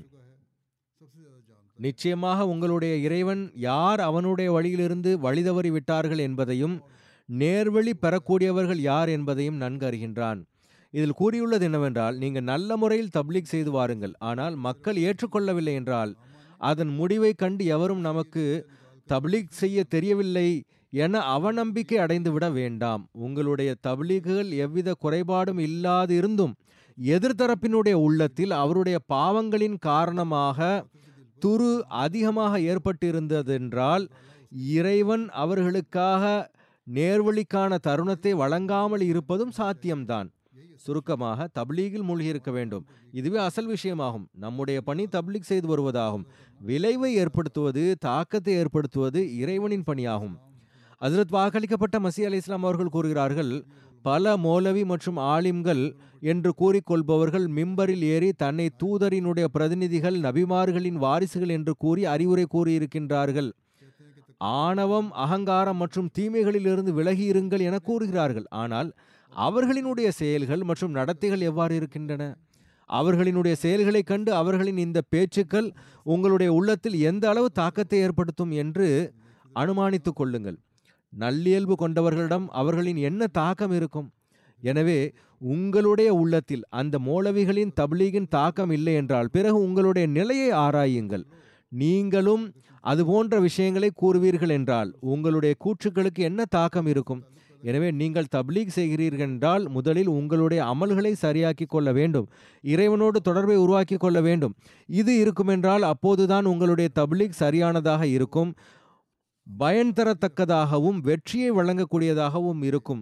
நிச்சயமாக உங்களுடைய இறைவன் யார் அவனுடைய வழியிலிருந்து வழிதவறி விட்டார்கள் என்பதையும் நேர்வழி பெறக்கூடியவர்கள் யார் என்பதையும் நன்கு அறிகின்றான் இதில் கூறியுள்ளது என்னவென்றால் நீங்கள் நல்ல முறையில் தப்லீக் செய்து வாருங்கள் ஆனால் மக்கள் ஏற்றுக்கொள்ளவில்லை என்றால் அதன் முடிவை கண்டு எவரும் நமக்கு தப்லீக் செய்ய தெரியவில்லை என அவநம்பிக்கை அடைந்துவிட வேண்டாம் உங்களுடைய தப்லீக்குகள் எவ்வித குறைபாடும் இல்லாது இருந்தும் எதிர்த்தரப்பினுடைய உள்ளத்தில் அவருடைய பாவங்களின் காரணமாக துரு அதிகமாக ஏற்பட்டிருந்ததென்றால் இறைவன் அவர்களுக்காக நேர்வழிக்கான தருணத்தை வழங்காமல் இருப்பதும் சாத்தியம்தான் சுருக்கமாக தப்லீகில் மூழ்கியிருக்க வேண்டும் இதுவே அசல் விஷயமாகும் நம்முடைய பணி தப்லீக் செய்து வருவதாகும் விளைவை ஏற்படுத்துவது தாக்கத்தை ஏற்படுத்துவது இறைவனின் பணியாகும் ஹசரத் வாக்களிக்கப்பட்ட மசி அலி இஸ்லாம் அவர்கள் கூறுகிறார்கள் பல மௌலவி மற்றும் ஆலிம்கள் என்று கூறிக்கொள்பவர்கள் மிம்பரில் ஏறி தன்னை தூதரினுடைய பிரதிநிதிகள் நபிமார்களின் வாரிசுகள் என்று கூறி அறிவுரை கூறியிருக்கின்றார்கள் ஆணவம் அகங்காரம் மற்றும் தீமைகளிலிருந்து விலகி இருங்கள் என கூறுகிறார்கள் ஆனால் அவர்களினுடைய செயல்கள் மற்றும் நடத்தைகள் எவ்வாறு இருக்கின்றன அவர்களினுடைய செயல்களைக் கண்டு அவர்களின் இந்த பேச்சுக்கள் உங்களுடைய உள்ளத்தில் எந்த அளவு தாக்கத்தை ஏற்படுத்தும் என்று அனுமானித்துக் கொள்ளுங்கள் நல்லியல்பு கொண்டவர்களிடம் அவர்களின் என்ன தாக்கம் இருக்கும் எனவே உங்களுடைய உள்ளத்தில் அந்த மௌலவிகளின் தப்லீகின் தாக்கம் இல்லை என்றால் பிறகு உங்களுடைய நிலையை ஆராயுங்கள் நீங்களும் அது போன்ற விஷயங்களை கூறுவீர்கள் என்றால் உங்களுடைய கூற்றுக்களுக்கு என்ன தாக்கம் இருக்கும் எனவே நீங்கள் தப்லீக் செய்கிறீர்கள் என்றால் முதலில் உங்களுடைய அமல்களை சரியாக்கி கொள்ள வேண்டும் இறைவனோடு தொடர்பை உருவாக்கி கொள்ள வேண்டும் இது இருக்குமென்றால் அப்போதுதான் உங்களுடைய தப்லீக் சரியானதாக இருக்கும் பயன் தரத்தக்கதாகவும் வெற்றியை வழங்கக்கூடியதாகவும் இருக்கும்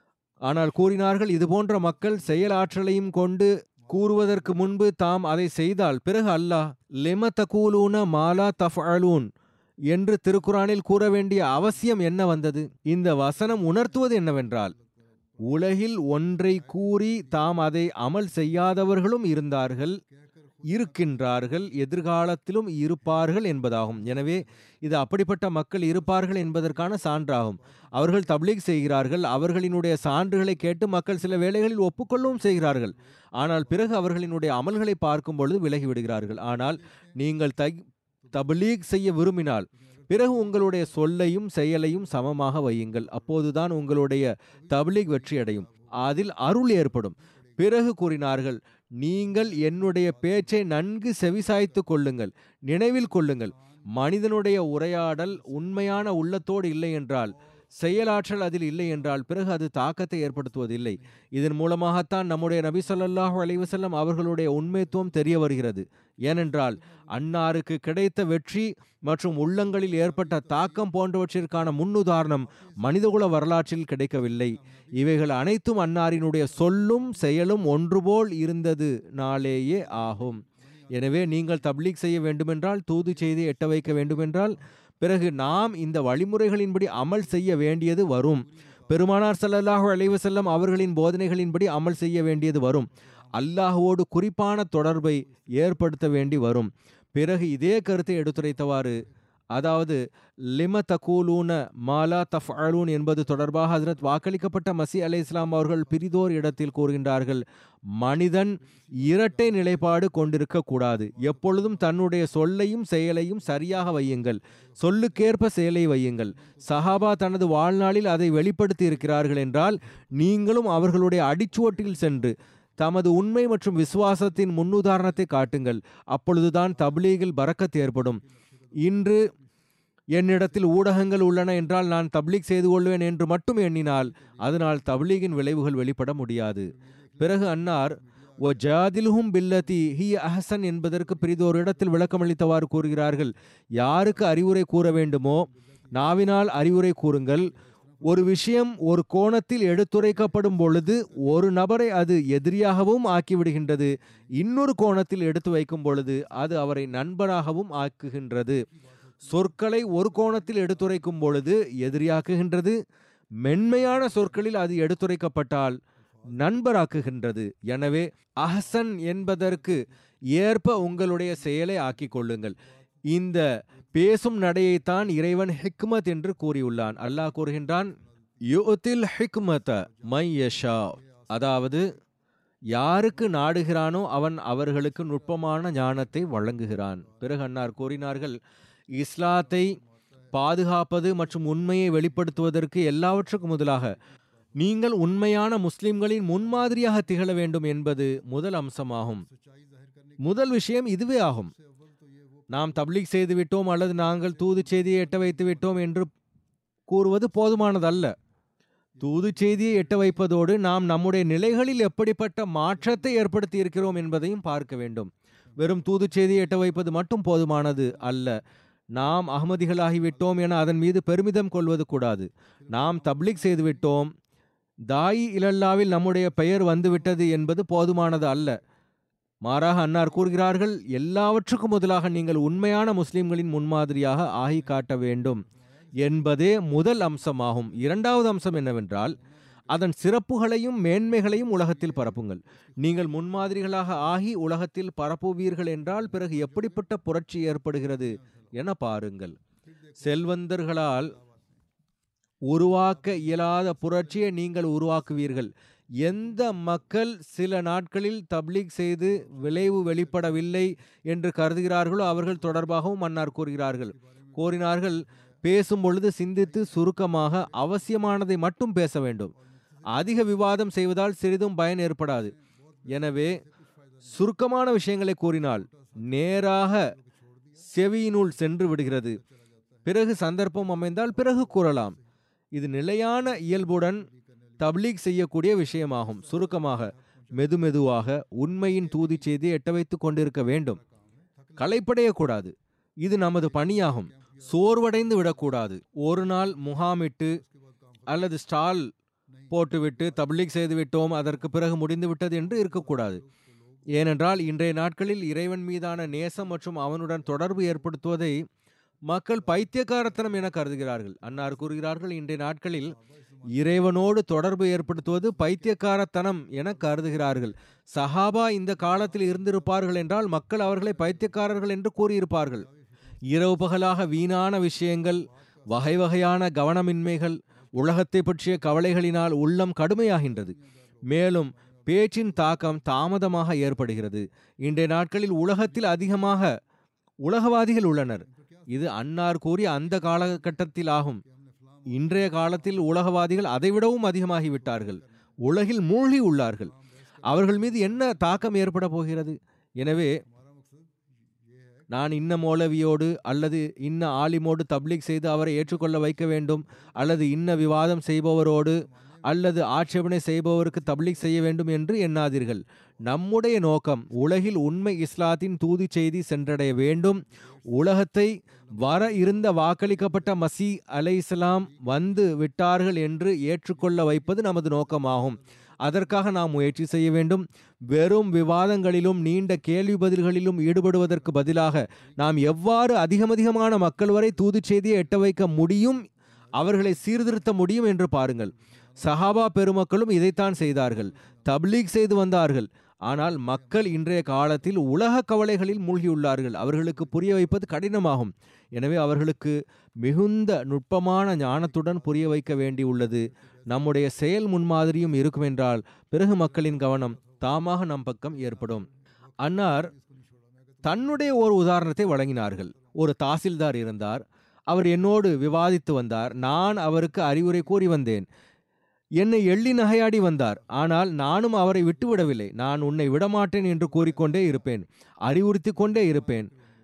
ஆனால் கூறினார்கள் இதுபோன்ற மக்கள் செயலாற்றலையும் கொண்டு கூறுவதற்கு முன்பு தாம் அதை செய்தால் பிறகு அல்லாஹ் லெம தகூலூன மாலா தஃஅலூன் என்று திருக்குறானில் கூற வேண்டிய அவசியம் என்ன வந்தது இந்த வசனம் உணர்த்துவது என்னவென்றால் உலகில் ஒன்றை கூறி தாம் அதை அமல் செய்யாதவர்களும் இருந்தார்கள் இருக்கின்றார்கள் எதிர்காலத்திலும் இருப்பார்கள் என்பதாகும் எனவே இது அப்படிப்பட்ட மக்கள் இருப்பார்கள் என்பதற்கான சான்றாகும் அவர்கள் தப்லீக் செய்கிறார்கள் அவர்களினுடைய சான்றுகளை கேட்டு மக்கள் சில வேளைகளில் ஒப்புக்கொள்ளவும் செய்கிறார்கள் ஆனால் பிறகு அவர்களினுடைய அமல்களை பார்க்கும் பொழுது விலகிவிடுகிறார்கள் ஆனால் நீங்கள் தை தப்லீக் செய்ய விரும்பினால் பிறகு உங்களுடைய சொல்லையும் செயலையும் சமமாக வையுங்கள் அப்போதுதான் உங்களுடைய தப்லீக் வெற்றியடையும் அதில் அருள் ஏற்படும் பிறகு கூறினார்கள் நீங்கள் என்னுடைய பேச்சை நன்கு செவிசாய்த்து கொள்ளுங்கள் நினைவில் கொள்ளுங்கள் மனிதனுடைய உரையாடல் உண்மையான உள்ளத்தோடு இல்லை என்றால் செயலாற்றல் அதில் இல்லை என்றால் பிறகு அது தாக்கத்தை ஏற்படுத்துவதில்லை இதன் மூலமாகத்தான் நம்முடைய நபி ஸல்லல்லாஹு அலைஹி வஸல்லம் அவர்களுடைய உண்மைத்துவம் தெரிய வருகிறது ஏனென்றால் அன்னாருக்கு கிடைத்த வெற்றி மற்றும் உள்ளங்களில் ஏற்பட்ட தாக்கம் போன்றவற்றிற்கான முன்னுதாரணம் மனிதகுல வரலாற்றில் கிடைக்கவில்லை இவைகள் அனைத்தும் அன்னாரினுடைய சொல்லும் செயலும் ஒன்றுபோல் இருந்தது நாளேயே ஆகும் எனவே நீங்கள் தப்லீக் செய்ய வேண்டுமென்றால் தூது செய்தி எட்ட வைக்க வேண்டுமென்றால் பிறகு நாம் இந்த வழிமுறைகளின்படி அமல் செய்ய வேண்டியது வரும் பெருமானார் ஸல்லல்லாஹு அலைஹி வஸல்லம் அவர்களின் போதனைகளின்படி அமல் செய்ய வேண்டியது வரும் அல்லாஹுவோடு குறிப்பான தொடர்பை ஏற்படுத்த வேண்டி வரும் பிறகு இதே கருத்தை எடுத்துரைத்தவாறு அதாவது லிம தகூலூன மாலா தஃஅலூன் என்பது தொடர்பாக ஹஜரத் வாக்களிக்கப்பட்ட மசி அலை இஸ்லாம் அவர்கள் பிரிதோர் இடத்தில் கூறுகின்றார்கள் மனிதன் இரட்டை நிலைப்பாடு கொண்டிருக்க கூடாது எப்பொழுதும் தன்னுடைய சொல்லையும் செயலையும் சரியாக வையுங்கள் சொல்லுக்கேற்ப செயலை வையுங்கள் சஹாபா தனது வாழ்நாளில் அதை வெளிப்படுத்தி இருக்கிறார்கள் என்றால் நீங்களும் அவர்களுடைய அடிச்சுவட்டில் சென்று தமது உண்மை மற்றும் விசுவாசத்தின் முன்னுதாரணத்தை காட்டுங்கள் அப்பொழுதுதான் தப்லீகில் பறக்கத் ஏற்படும் இன்று என்னிடத்தில் ஊடகங்கள் உள்ளன என்றால் நான் தப்லீக் செய்து கொள்வேன் என்று மட்டும் எண்ணினால் அதனால் தப்லீகின் விளைவுகள் வெளிப்பட முடியாது பிறகு அன்னார் ஒ ஜாதில்ஹும் பில்லதி ஹி அஹசன் என்பதற்கு பிரிதொரு இடத்தில் விளக்கமளித்தவாறு கூறுகிறார்கள் யாருக்கு அறிவுரை கூற வேண்டுமோ நாவினால் அறிவுரை கூறுங்கள் ஒரு விஷயம் ஒரு கோணத்தில் எடுத்துரைக்கப்படும் பொழுது ஒரு நபரை அது எதிரியாகவும் ஆக்கிவிடுகின்றது இன்னொரு கோணத்தில் எடுத்து வைக்கும் பொழுது அது அவரை நண்பராகவும் ஆக்குகின்றது சொற்களை ஒரு கோணத்தில் எடுத்துரைக்கும் பொழுது எதிரியாக்குகின்றது மென்மையான சொற்களில் அது எடுத்துரைக்கப்பட்டால் நண்பராக்குகின்றது எனவே அஹசன் என்பதற்கு ஏற்ப உங்களுடைய செயலை ஆக்கிக் கொள்ளுங்கள் இந்த பேசும் நடையைத்தான் இறைவன் ஹிக்மத் என்று கூறியுள்ளான் அல்லாஹ் கூறுகின்றான் யுத்தில் ஹிக்மத மை யஷா அதாவது யாருக்கு நாடுகிறானோ அவன் அவர்களுக்கு நுட்பமான ஞானத்தை வழங்குகிறான் பிறகு அன்னார் கூறினார்கள் இஸ்லாத்தை பாதுகாப்பது மற்றும் உண்மையை வெளிப்படுத்துவதற்கு எல்லாவற்றுக்கும் முதலாக நீங்கள் உண்மையான முஸ்லிம்களின் முன்மாதிரியாக திகழ வேண்டும் என்பது முதல் அம்சமாகும் முதல் விஷயம் இதுவே ஆகும் நாம் தப்லீக் செய்து விட்டோம் அல்லது நாங்கள் தூது செய்தியை எட்ட வைத்து விட்டோம் என்று கூறுவது போதுமானதல்ல தூது செய்தியை எட்ட வைப்பதோடு நாம் நம்முடைய நிலைகளில் எப்படிப்பட்ட மாற்றத்தை ஏற்படுத்தி இருக்கிறோம் என்பதையும் பார்க்க வேண்டும் வெறும் தூது செய்தியை எட்ட வைப்பது மட்டும் போதுமானது அல்ல நாம் அகமதிகளாகிவிட்டோம் என அதன் மீது பெருமிதம் கொள்வது கூடாது நாம் தப்லீக் செய்துவிட்டோம் தாயி இலல்லாவில் நம்முடைய பெயர் வந்துவிட்டது என்பது போதுமானது அல்ல மாறாக அன்னார் கூறுகிறார்கள் எல்லாவற்றுக்கும் முதலாக நீங்கள் உண்மையான முஸ்லிம்களின் முன்மாதிரியாக ஆகி காட்ட வேண்டும் என்பதே முதல் அம்சமாகும் இரண்டாவது அம்சம் என்னவென்றால் அதன் சிறப்புகளையும் மேன்மைகளையும் உலகத்தில் பரப்புங்கள் நீங்கள் முன்மாதிரிகளாக ஆகி உலகத்தில் பரப்புவீர்கள் என்றால் பிறகு எப்படிப்பட்ட புரட்சி ஏற்படுகிறது என பாருங்கள் செல்வந்தர்களால் உருவாக்க இயலாத புரட்சியை நீங்கள் உருவாக்குவீர்கள் எந்த மக்கள் சில நாட்களில் தப்லீக் செய்து விளைவு வெளிப்படவில்லை என்று கருதுகிறார்களோ அவர்கள் தொடர்பாகவும் மன்னார் கூறுகிறார்கள் கூறினார்கள் பேசும் பொழுது சிந்தித்து சுருக்கமாக அவசியமானதை மட்டும் பேச வேண்டும் அதிக விவாதம் செய்வதால் சிறிதும் பயன் ஏற்படாது எனவே சுருக்கமான விஷயங்களை கூறினால் நேராக செவியினுள் சென்று விடுகிறது பிறகு சந்தர்ப்பம் அமைந்தால் பிறகு கூறலாம் இது நிலையான இயல்புடன் தப்லீக் செய்யக்கூடிய விஷயமாகும் சுருக்கமாக மெதுமெதுவாக உண்மையின் தூதி செய்தி எட்ட வைத்துக் கொண்டிருக்க வேண்டும் களைப்படையக்கூடாது இது நமது பணியாகும் சோர்வடைந்து விடக்கூடாது ஒரு நாள் முகாமிட்டு அல்லது ஸ்டால் போட்டுவிட்டு தப்லீக் செய்து விட்டோம் அதற்கு பிறகு முடிந்து விட்டது என்று இருக்கக்கூடாது ஏனென்றால் இன்றைய நாட்களில் இறைவன் மீதான நேசம் மற்றும் அவனுடன் தொடர்பு ஏற்படுத்துவதை மக்கள் பைத்தியக்காரத்தனம் என கருதுகிறார்கள் அன்னார் கூறுகிறார்கள் இன்றைய நாட்களில் இறைவனோடு தொடர்பு ஏற்படுத்துவது பைத்தியக்காரத்தனம் என கருதுகிறார்கள் சஹாபா இந்த காலத்தில் இருந்திருப்பார்கள் என்றால் மக்கள் அவர்களை பைத்தியக்காரர்கள் என்று கூறியிருப்பார்கள் இரவு பகலாக வீணான விஷயங்கள் வகை வகையான கவனமின்மைகள் உலகத்தை பற்றிய கவலைகளினால் உள்ளம் கடுமையாகின்றது மேலும் பேச்சின் தாக்கம் தாமதமாக ஏற்படுகிறது இன்றைய நாட்களில் உலகத்தில் அதிகமாக உலகவாதிகள் உள்ளனர் இது அன்னார் கூறிய அந்த காலகட்டத்தில் ஆகும் இன்றைய காலத்தில் உலகவாதிகள் அதைவிடவும் அதிகமாகிவிட்டார்கள் உலகில் மூழ்கி உள்ளார்கள் அவர்கள் மீது என்ன தாக்கம் ஏற்பட போகிறது எனவே நான் இன்ன மௌலவியோடு அல்லது இன்ன ஆலிமோடு தப்லீக் செய்து அவரை ஏற்றுக்கொள்ள வைக்க வேண்டும் அல்லது இன்ன விவாதம் செய்பவரோடு அல்லது ஆட்சேபனை செய்பவருக்கு தப்லீக் செய்ய வேண்டும் என்று எண்ணாதீர்கள் நம்முடைய நோக்கம் உலகில் உண்மை இஸ்லாத்தின் தூது செய்தி சென்றடைய வேண்டும் உலகத்தை வர இருந்த வாக்களிக்கப்பட்ட மசி அலை இஸ்லாம் வந்து விட்டார்கள் என்று ஏற்றுக்கொள்ள வைப்பது நமது நோக்கமாகும் அதற்காக நாம் முயற்சி செய்ய வேண்டும் வெறும் விவாதங்களிலும் நீண்ட கேள்வி பதில்களிலும் ஈடுபடுவதற்கு பதிலாக நாம் எவ்வாறு அதிகமதிகமான மக்கள் வரை தூது செய்தியை எட்ட வைக்க முடியும் அவர்களை சீர்திருத்த முடியும் என்று பாருங்கள் சஹாபா பெருமக்களும் இதைத்தான் செய்தார்கள் தப்லீக் செய்து வந்தார்கள் ஆனால் மக்கள் இன்றைய காலத்தில் உலக கவலைகளில் மூழ்கியுள்ளார்கள் அவர்களுக்கு புரிய வைப்பது கடினமாகும் எனவே அவர்களுக்கு மிகுந்த நுட்பமான ஞானத்துடன் புரிய வைக்க வேண்டியுள்ளது நம்முடைய செயல் முன்மாதிரியும் இருக்குமென்றால் பிறகு மக்களின் கவனம் தாமாக நம் பக்கம் ஏற்படும் அன்னார் தன்னுடைய ஒரு உதாரணத்தை வழங்கினார்கள் ஒரு தாசில்தார் இருந்தார் அவர் என்னோடு விவாதித்து வந்தார் நான் அவருக்கு அறிவுரை கூறி வந்தேன் என்னை எள்ளி நகையாடி வந்தார் ஆனால் நானும் அவரை விட்டுவிடவில்லை நான் உன்னை விடமாட்டேன் என்று கூறிக்கொண்டே இருப்பேன் அறிவுறுத்தி கொண்டே இருப்பேன்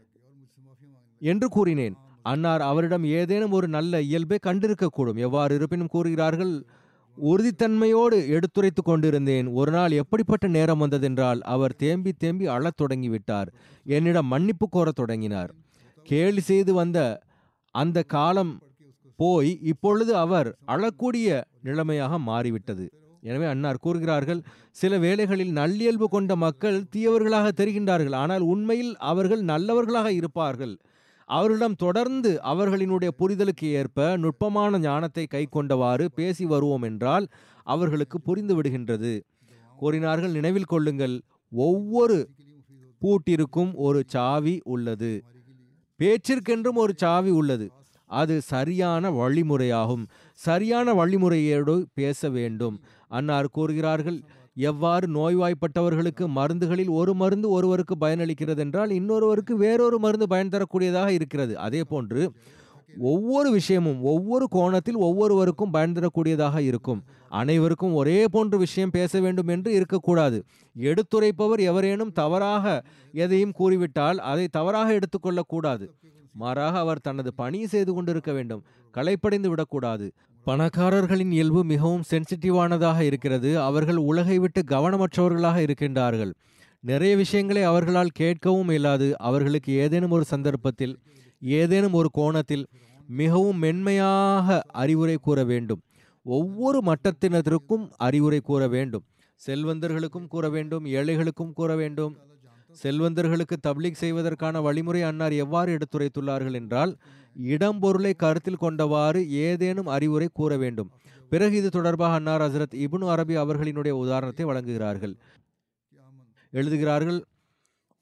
என்று கூறினேன் அன்னார் அவரிடம் ஏதேனும் ஒரு நல்ல இயல்பை கண்டிருக்கக்கூடும் எவ்வாறு இருப்பினும் கூறுகிறார்கள் உறுதித்தன்மையோடு எடுத்துரைத்து கொண்டிருந்தேன் ஒரு நாள் எப்படிப்பட்ட நேரம் வந்ததென்றால் அவர் தேம்பி தேம்பி அழத் தொடங்கிவிட்டார் என்னிடம் மன்னிப்பு கோரத் தொடங்கினார் கேலி செய்து வந்த அந்த காலம் போய் இப்பொழுது அவர் அழக்கூடிய நிலைமையாக மாறிவிட்டது எனவே அன்னார் கூறுகிறார்கள் சில வேளைகளில் நல்லியல்பு கொண்ட மக்கள் தீயவர்களாக தெரிகின்றார்கள் ஆனால் உண்மையில் அவர்கள் நல்லவர்களாக இருப்பார்கள் அவர்களிடம் தொடர்ந்து அவர்களினுடைய புரிதலுக்கு ஏற்ப நுட்பமான ஞானத்தை கை கொண்டவாறு பேசி வருவோம் என்றால் அவர்களுக்கு புரிந்து விடுகின்றது கூறினார்கள் நினைவில் கொள்ளுங்கள் ஒவ்வொரு பூட்டிற்கும் ஒரு சாவி உள்ளது பேச்சிற்கென்றும் ஒரு சாவி உள்ளது அது சரியான வழிமுறையாகும் சரியான வழிமுறையோடு பேச வேண்டும் அன்னார் கூறுகிறார்கள் எவ்வாறு நோய்வாய்ப்பட்டவர்களுக்கு மருந்துகளில் ஒரு மருந்து ஒருவருக்கு பயனளிக்கிறது என்றால் இன்னொருவருக்கு வேறொரு மருந்து பயன் தரக்கூடியதாக இருக்கிறது அதே போன்று ஒவ்வொரு விஷயமும் ஒவ்வொரு கோணத்தில் ஒவ்வொருவருக்கும் பயன் தரக்கூடியதாக இருக்கும் அனைவருக்கும் ஒரே போன்ற விஷயம் பேச வேண்டும் என்று இருக்கக்கூடாது எடுத்துரைப்பவர் எவரேனும் தவறாக எதையும் கூறிவிட்டால் அதை தவறாக எடுத்துக்கொள்ளக்கூடாது மாறாக அவர் தனது பணி செய்து கொண்டிருக்க வேண்டும் களைப்படைந்து விடக்கூடாது பணக்காரர்களின் இயல்பு மிகவும் சென்சிட்டிவானதாக இருக்கிறது அவர்கள் உலகை விட்டு கவனமற்றவர்களாக இருக்கின்றார்கள் நிறைய விஷயங்களை அவர்களால் கேட்கவும் இயலாது அவர்களுக்கு ஏதேனும் ஒரு சந்தர்ப்பத்தில் ஏதேனும் ஒரு கோணத்தில் மிகவும் மென்மையாக அறிவுரை கூற வேண்டும் ஒவ்வொரு மட்டத்தினருக்கும் அறிவுரை கூற வேண்டும் செல்வந்தர்களுக்கும் கூற வேண்டும் ஏழைகளுக்கும் கூற வேண்டும் செல்வந்தர்களுக்கு தப்லீக் செய்வதற்கான வழிமுறை அன்னார் எவ்வாறு எடுத்துரைத்துள்ளார்கள் என்றால் இடம் பொருளை கருத்தில் கொண்டவாறு ஏதேனும் அறிவுரை கூற வேண்டும் பிறகு இது தொடர்பாக அன்னார் ஹசரத் இப்னு அரபி அவர்களினுடைய உதாரணத்தை வழங்குகிறார்கள் எழுதுகிறார்கள்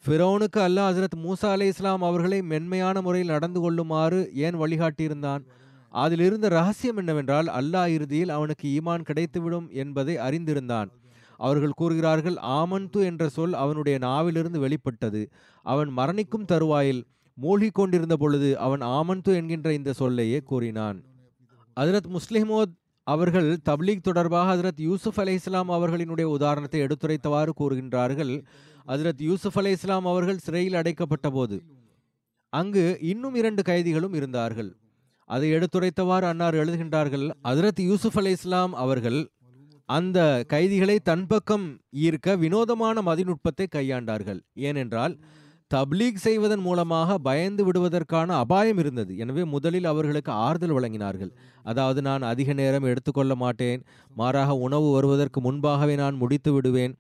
ஃபிரௌனுக்கு அல்லாஹ் ஹசரத் மூசா அலை இஸ்லாம் அவர்களை மென்மையான முறையில் நடந்து கொள்ளுமாறு ஏன் வழிகாட்டியிருந்தான் அதில் இருந்த ரகசியம் என்னவென்றால் அல்லாஹ் இறுதியில் அவனுக்கு ஈமான் கிடைத்துவிடும் என்பதை அறிந்திருந்தான் அவர்கள் கூறுகிறார்கள் ஆமன்து என்ற சொல் அவனுடைய நாவிலிருந்து வெளிப்பட்டது அவன் மரணிக்கும் தருவாயில் மூழ்கிக் கொண்டிருந்த பொழுது அவன் ஆமன்து என்கின்ற இந்த சொல்லையே கூறினான் ஹஜரத் முஸ்லிமோத் அவர்கள் தப்லீக் தொடர்பாக ஹஜரத் யூசுப் அலை இஸ்லாம் அவர்களினுடைய உதாரணத்தை எடுத்துரைத்தவாறு கூறுகின்றார்கள் ஹஜரத் யூசுப் அலை இஸ்லாம் அவர்கள் சிறையில் அடைக்கப்பட்ட போது அங்கு இன்னும் இரண்டு கைதிகளும் இருந்தார்கள் அதை எடுத்துரைத்தவாறு அன்னார் எழுதுகின்றார்கள் ஹஜரத் யூசுப் அலை இஸ்லாம் அவர்கள் அந்த கைதிகளை தன் பக்கம் ஈர்க்க வினோதமான மதிநுட்பத்தை கையாண்டார்கள் ஏனென்றால் தப்லீக் செய்வதன் மூலமாக பயந்து விடுவதற்கான அபாயம் இருந்தது எனவே முதலில் அவர்களுக்கு ஆறுதல் வழங்கினார்கள் அதாவது நான் அதிக நேரம் எடுத்துக்கொள்ள மாட்டேன் மாறாக உணவு வருவதற்கு முன்பாகவே நான் முடித்து விடுவேன்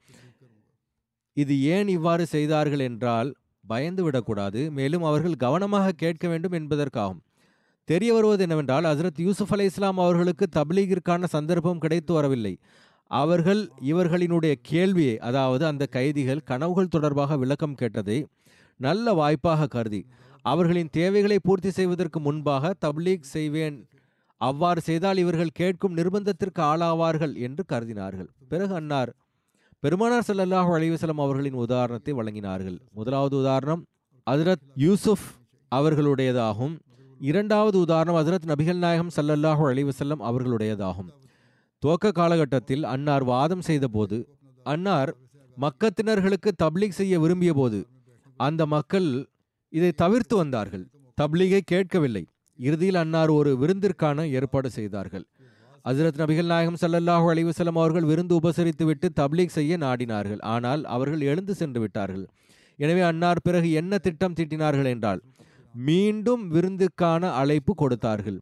இது ஏன் இவ்வாறு செய்தார்கள் என்றால் பயந்து விடக்கூடாது மேலும் அவர்கள் கவனமாக கேட்க வேண்டும் என்பதற்காகும் தெரிய வருவது என்னவென்றால் ஹசரத் யூசுப் அலை இஸ்லாம் அவர்களுக்கு தப்லீகிற்கான சந்தர்ப்பம் கிடைத்து வரவில்லை அவர்கள் இவர்களினுடைய கேள்வியை அதாவது அந்த கைதிகள் கனவுகள் தொடர்பாக விளக்கம் கேட்டதை நல்ல வாய்ப்பாக கருதி அவர்களின் தேவைகளை பூர்த்தி செய்வதற்கு முன்பாக தப்லீக் செய்வேன் அவ்வாறு செய்தால் இவர்கள் கேட்கும் நிர்பந்தத்திற்கு ஆளாவார்கள் என்று கருதினார்கள் பிறகு அன்னார் பெருமானார் ஸல்லல்லாஹு அலைஹி வஸல்லம் அவர்களின் உதாரணத்தை வழங்கினார்கள் முதலாவது உதாரணம் ஹஜரத் யூசுப் அவர்களுடையதாகும் இரண்டாவது உதாரணம் ஹஜரத் நபிகள் நாயகம் ஸல்லல்லாஹு அலைஹி வஸல்லம் அவர்களுடையதாகும் துவக்க காலகட்டத்தில் அன்னார் வாதம் செய்தபோது அன்னார் மக்கத்தினர்களுக்கு தப்லீக் செய்ய விரும்பிய போது அந்த மக்கள் இதை தவிர்த்து வந்தார்கள் தப்லீகை கேட்கவில்லை இறுதியில் அன்னார் ஒரு விருந்திற்கான ஏற்பாடு செய்தார்கள் ஹஜரத் நபிகள் நாயகம் ஸல்லல்லாஹு அலைஹி வஸல்லம் அவர்கள் விருந்து உபசரித்துவிட்டு தப்லீக் செய்ய நாடினார்கள் ஆனால் அவர்கள் எழுந்து சென்று விட்டார்கள் எனவே அன்னார் பிறகு என்ன திட்டம் தீட்டினார்கள் என்றால் மீண்டும் விருந்துக்கான அழைப்பு கொடுத்தார்கள்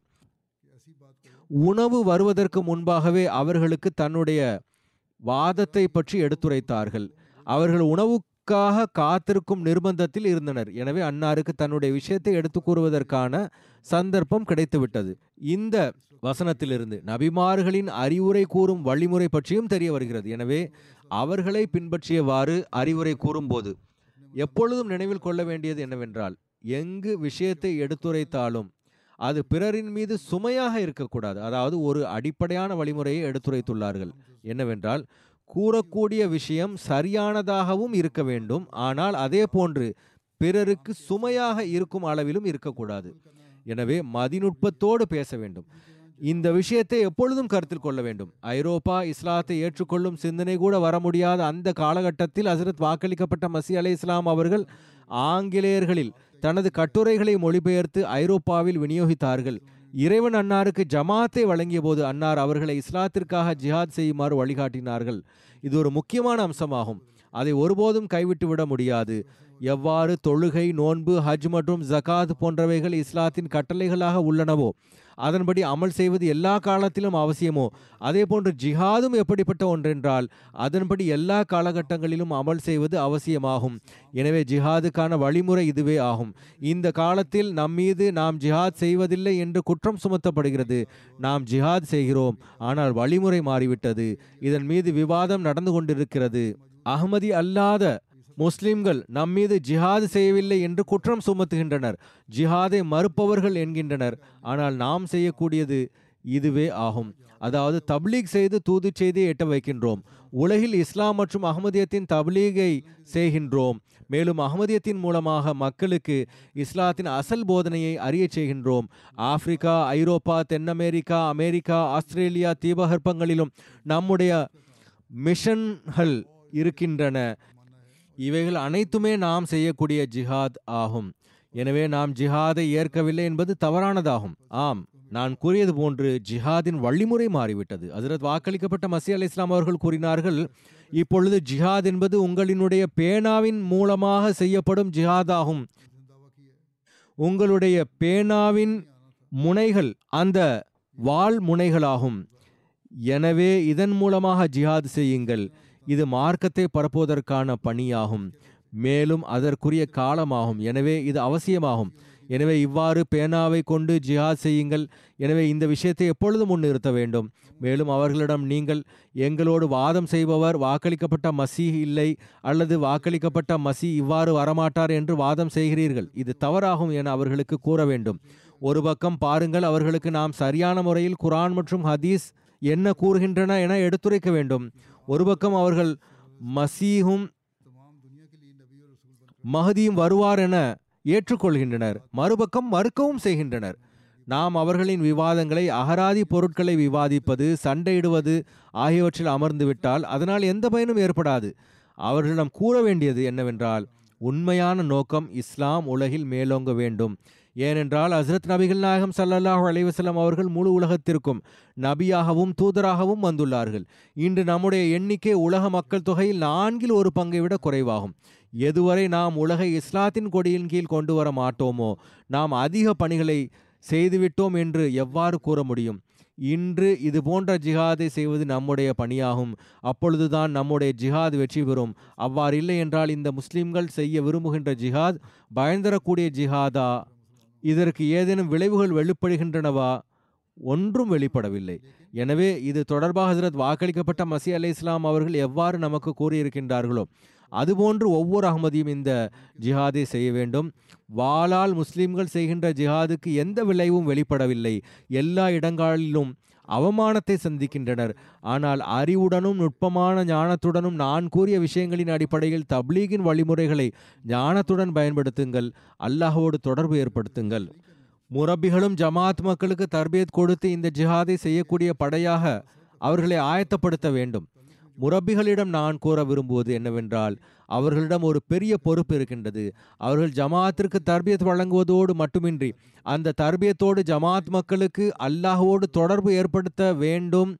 உணவு வருவதற்கு முன்பாகவே அவர்களுக்கு தன்னுடைய வாதத்தை பற்றி எடுத்துரைத்தார்கள் அவர்கள் உணவுக்காக காத்திருக்கும் நிர்பந்தத்தில் இருந்தனர் எனவே அன்னாருக்கு தன்னுடைய விஷயத்தை எடுத்து கூறுவதற்கான சந்தர்ப்பம் கிடைத்துவிட்டது இந்த வசனத்திலிருந்து நபிமார்களின் அறிவுரை கூறும் வழிமுறை பற்றியும் தெரிய வருகிறது எனவே அவர்களை பின்பற்றியவாறு அறிவுரை கூறும்போது எப்பொழுதும் நினைவில் கொள்ள வேண்டியது என்னவென்றால் எங்கு விஷயத்தை எடுத்துரைத்தாலும் அது பிறரின் மீது சுமையாக இருக்கக்கூடாது அதாவது ஒரு அடிப்படையான வழிமுறையை எடுத்துரைத்துள்ளார்கள் என்னவென்றால் கூறக்கூடிய விஷயம் சரியானதாகவும் இருக்க வேண்டும் ஆனால் அதே போன்று பிறருக்கு சுமையாக இருக்கும் அளவிலும் இருக்கக்கூடாது எனவே மதிநுட்பத்தோடு பேச வேண்டும் இந்த விஷயத்தை எப்பொழுதும் கருத்தில் கொள்ள வேண்டும் ஐரோப்பா இஸ்லாத்தை ஏற்றுக்கொள்ளும் சிந்தனை கூட வர முடியாத அந்த காலகட்டத்தில் ஹசரத் வாக்களிக்கப்பட்ட மசி அலை இஸ்லாம் அவர்கள் ஆங்கிலேயர்களில் தனது கட்டுரைகளை மொழிபெயர்த்து ஐரோப்பாவில் விநியோகித்தார்கள் இறைவன் அன்னாருக்கு ஜமாத்தை வழங்கிய போது அன்னார் அவர்களை இஸ்லாத்திற்காக ஜிஹாத் செய்யுமாறு வழிகாட்டினார்கள் இது ஒரு முக்கியமான அம்சமாகும் அதை ஒருபோதும் கைவிட்டு விட முடியாது எவ்வாறு தொழுகை நோன்பு ஹஜ் மற்றும் ஜகாத் போன்றவைகள் இஸ்லாத்தின் கட்டளைகளாக உள்ளனவோ அதன்படி அமல் செய்வது எல்லா காலத்திலும் அவசியமோ அதே போன்று ஜிஹாதும் எப்படிப்பட்ட ஒன்றென்றால் அதன்படி எல்லா காலகட்டங்களிலும் அமல் செய்வது அவசியமாகும் எனவே ஜிஹாதுக்கான வழிமுறை இதுவே ஆகும் இந்த காலத்தில் நம்மீது நாம் ஜிஹாத் செய்வதில்லை என்று குற்றம் சுமத்தப்படுகிறது நாம் ஜிஹாத் செய்கிறோம் ஆனால் வழிமுறை மாறிவிட்டது இதன் மீது விவாதம் நடந்து கொண்டிருக்கிறது அகமதி அல்லாத முஸ்லிம்கள் நம்மீது ஜிஹாது செய்யவில்லை என்று குற்றம் சுமத்துகின்றனர் ஜிஹாதை மறுப்பவர்கள் என்கின்றனர் ஆனால் நாம் செய்யக்கூடியது இதுவே ஆகும் அதாவது தப்லீக் செய்து தூது செய்தியை எட்ட வைக்கின்றோம் உலகில் இஸ்லாம் மற்றும் அகமதியத்தின் தப்லீகை செய்கின்றோம் மேலும் அகமதியத்தின் மூலமாக மக்களுக்கு இஸ்லாத்தின் அசல் போதனையை அறியச் செய்கின்றோம் ஆப்பிரிக்கா ஐரோப்பா தென் அமெரிக்கா அமெரிக்கா ஆஸ்திரேலியா தீபகற்பங்களிலும் நம்முடைய மிஷன்கள் இருக்கின்றன இவைகள் அனைத்துமே நாம் செய்யக்கூடிய ஜிஹாத் ஆகும் எனவே நாம் ஜிஹாதை ஏற்கவில்லை என்பது தவறானதாகும் ஆம் நான் கூறியது போன்று ஜிஹாதின் வழிமுறை மாறிவிட்டது ஹசரத் வாக்களிக்கப்பட்ட மசி அலி இஸ்லாம் அவர்கள் கூறினார்கள் இப்பொழுது ஜிஹாத் என்பது உங்களினுடைய பேனாவின் மூலமாக செய்யப்படும் ஜிஹாத் ஆகும் உங்களுடைய பேனாவின் முனைகள் அந்த வாள் முனைகளாகும் எனவே இதன் மூலமாக ஜிஹாத் செய்யுங்கள் இது மார்க்கத்தை பரப்புவதற்கான பணியாகும் மேலும் அதற்குரிய காலமாகும் எனவே இது அவசியமாகும் எனவே இவ்வாறு பேனாவை கொண்டு ஜிஹாத் செய்யுங்கள் எனவே இந்த விஷயத்தை எப்பொழுதும் முன்னிறுத்த வேண்டும் மேலும் அவர்களிடம் நீங்கள் எங்களோடு வாதம் செய்பவர் வாக்களிக்கப்பட்ட மசீஹ் இல்லை அல்லது வாக்களிக்கப்பட்ட மசி இவ்வாறு வரமாட்டார் என்று வாதம் செய்கிறீர்கள் இது தவறாகும் என அவர்களுக்கு கூற வேண்டும் ஒரு பக்கம் பாருங்கள் அவர்களுக்கு நாம் சரியான முறையில் குரான் மற்றும் ஹதீஸ் என்ன கூறுகின்றன என எடுத்துரைக்க வேண்டும் ஒரு பக்கம் அவர்கள் மசீஹும் तमाम दुनिया के लिए नबी और रसूल बनकर மஹதியும் வருவார் என ஏற்றுக்கொள்கின்றனர் மறுபக்கம் மறுக்கவும் செய்கின்றனர் நாம் அவர்களின் விவாதங்களை அகராதி பொருட்களை விவாதிப்பது சண்டையிடுவது ஆகியவற்றில் அமர்ந்துவிட்டால் அதனால் எந்த பயனும் ஏற்படாது அவர்களிடம் கூற வேண்டியது என்னவென்றால் உண்மையான நோக்கம் இஸ்லாம் உலகில் மேலோங்க வேண்டும் ஏனென்றால் ஹஸ்ரத் நபிகள் நாயகம் ஸல்லல்லாஹு அலைஹி வஸல்லம் அவர்கள் முழு உலகத்திற்கும் நபியாகவும் தூதராகவும் வந்துள்ளார்கள் இன்று நம்முடைய எண்ணிக்கை உலக மக்கள் தொகையில் நான்கில் ஒரு பங்கை விட குறைவாகும் எதுவரை நாம் உலகை இஸ்லாத்தின் கொடியின் கீழ் கொண்டு வர மாட்டோமோ நாம் அதிக பணிகளை செய்துவிட்டோம் என்று எவ்வாறு கூற முடியும் இன்று இது போன்ற ஜிஹாதை செய்வது நம்முடைய பணியாகும் அப்பொழுதுதான் நம்முடைய ஜிஹாத் வெற்றி பெறும் அவ்வாறு இல்லை என்றால் இந்த முஸ்லிம்கள் செய்ய விரும்புகின்ற ஜிஹாத் பயந்தரக்கூடிய ஜிஹாதா இதற்கு ஏதேனும் விளைவுகள் வெளிப்படுகின்றனவா ஒன்றும் வெளிப்படவில்லை எனவே இது தொடர்பாக ஹசரத் வாக்களிக்கப்பட்ட மசி அலை இஸ்லாம் அவர்கள் எவ்வாறு நமக்கு கூறியிருக்கின்றார்களோ அதுபோன்று ஒவ்வொரு அகமதியும் இந்த ஜிஹாதை செய்ய வேண்டும் வாளால் முஸ்லிம்கள் செய்கின்ற ஜிஹாதுக்கு எந்த விளைவும் வெளிப்படவில்லை எல்லா இடங்களிலும் அவமானத்தை சந்திக்கின்றனர் ஆனால் அறிவுடனும் நுட்பமான ஞானத்துடனும் நான் கூறிய விஷயங்களின் அடிப்படையில் தப்லீகின் வழிமுறைகளை ஞானத்துடன் பயன்படுத்துங்கள் அல்லாஹ்வோடு தொடர்பு ஏற்படுத்துங்கள் முரப்பிகளும் ஜமாத் மக்களுக்கு தர்பியத் கொடுத்து இந்த ஜிஹாதை செய்யக்கூடிய படையாக அவர்களை ஆயத்தப்படுத்த வேண்டும் முரப்பிகளிடம் நான் கூற விரும்புவது என்னவென்றால் அவர்களிடம் ஒரு பெரிய பொறுப்பு இருக்கின்றது அவர்கள் ஜமாத்திற்கு தர்பியத் வழங்குவதோடு மட்டுமின்றி அந்த தர்பியத்தோடு ஜமாத் மக்களுக்கு அல்லாஹ்வோடு தொடர்பு ஏற்படுத்த வேண்டும்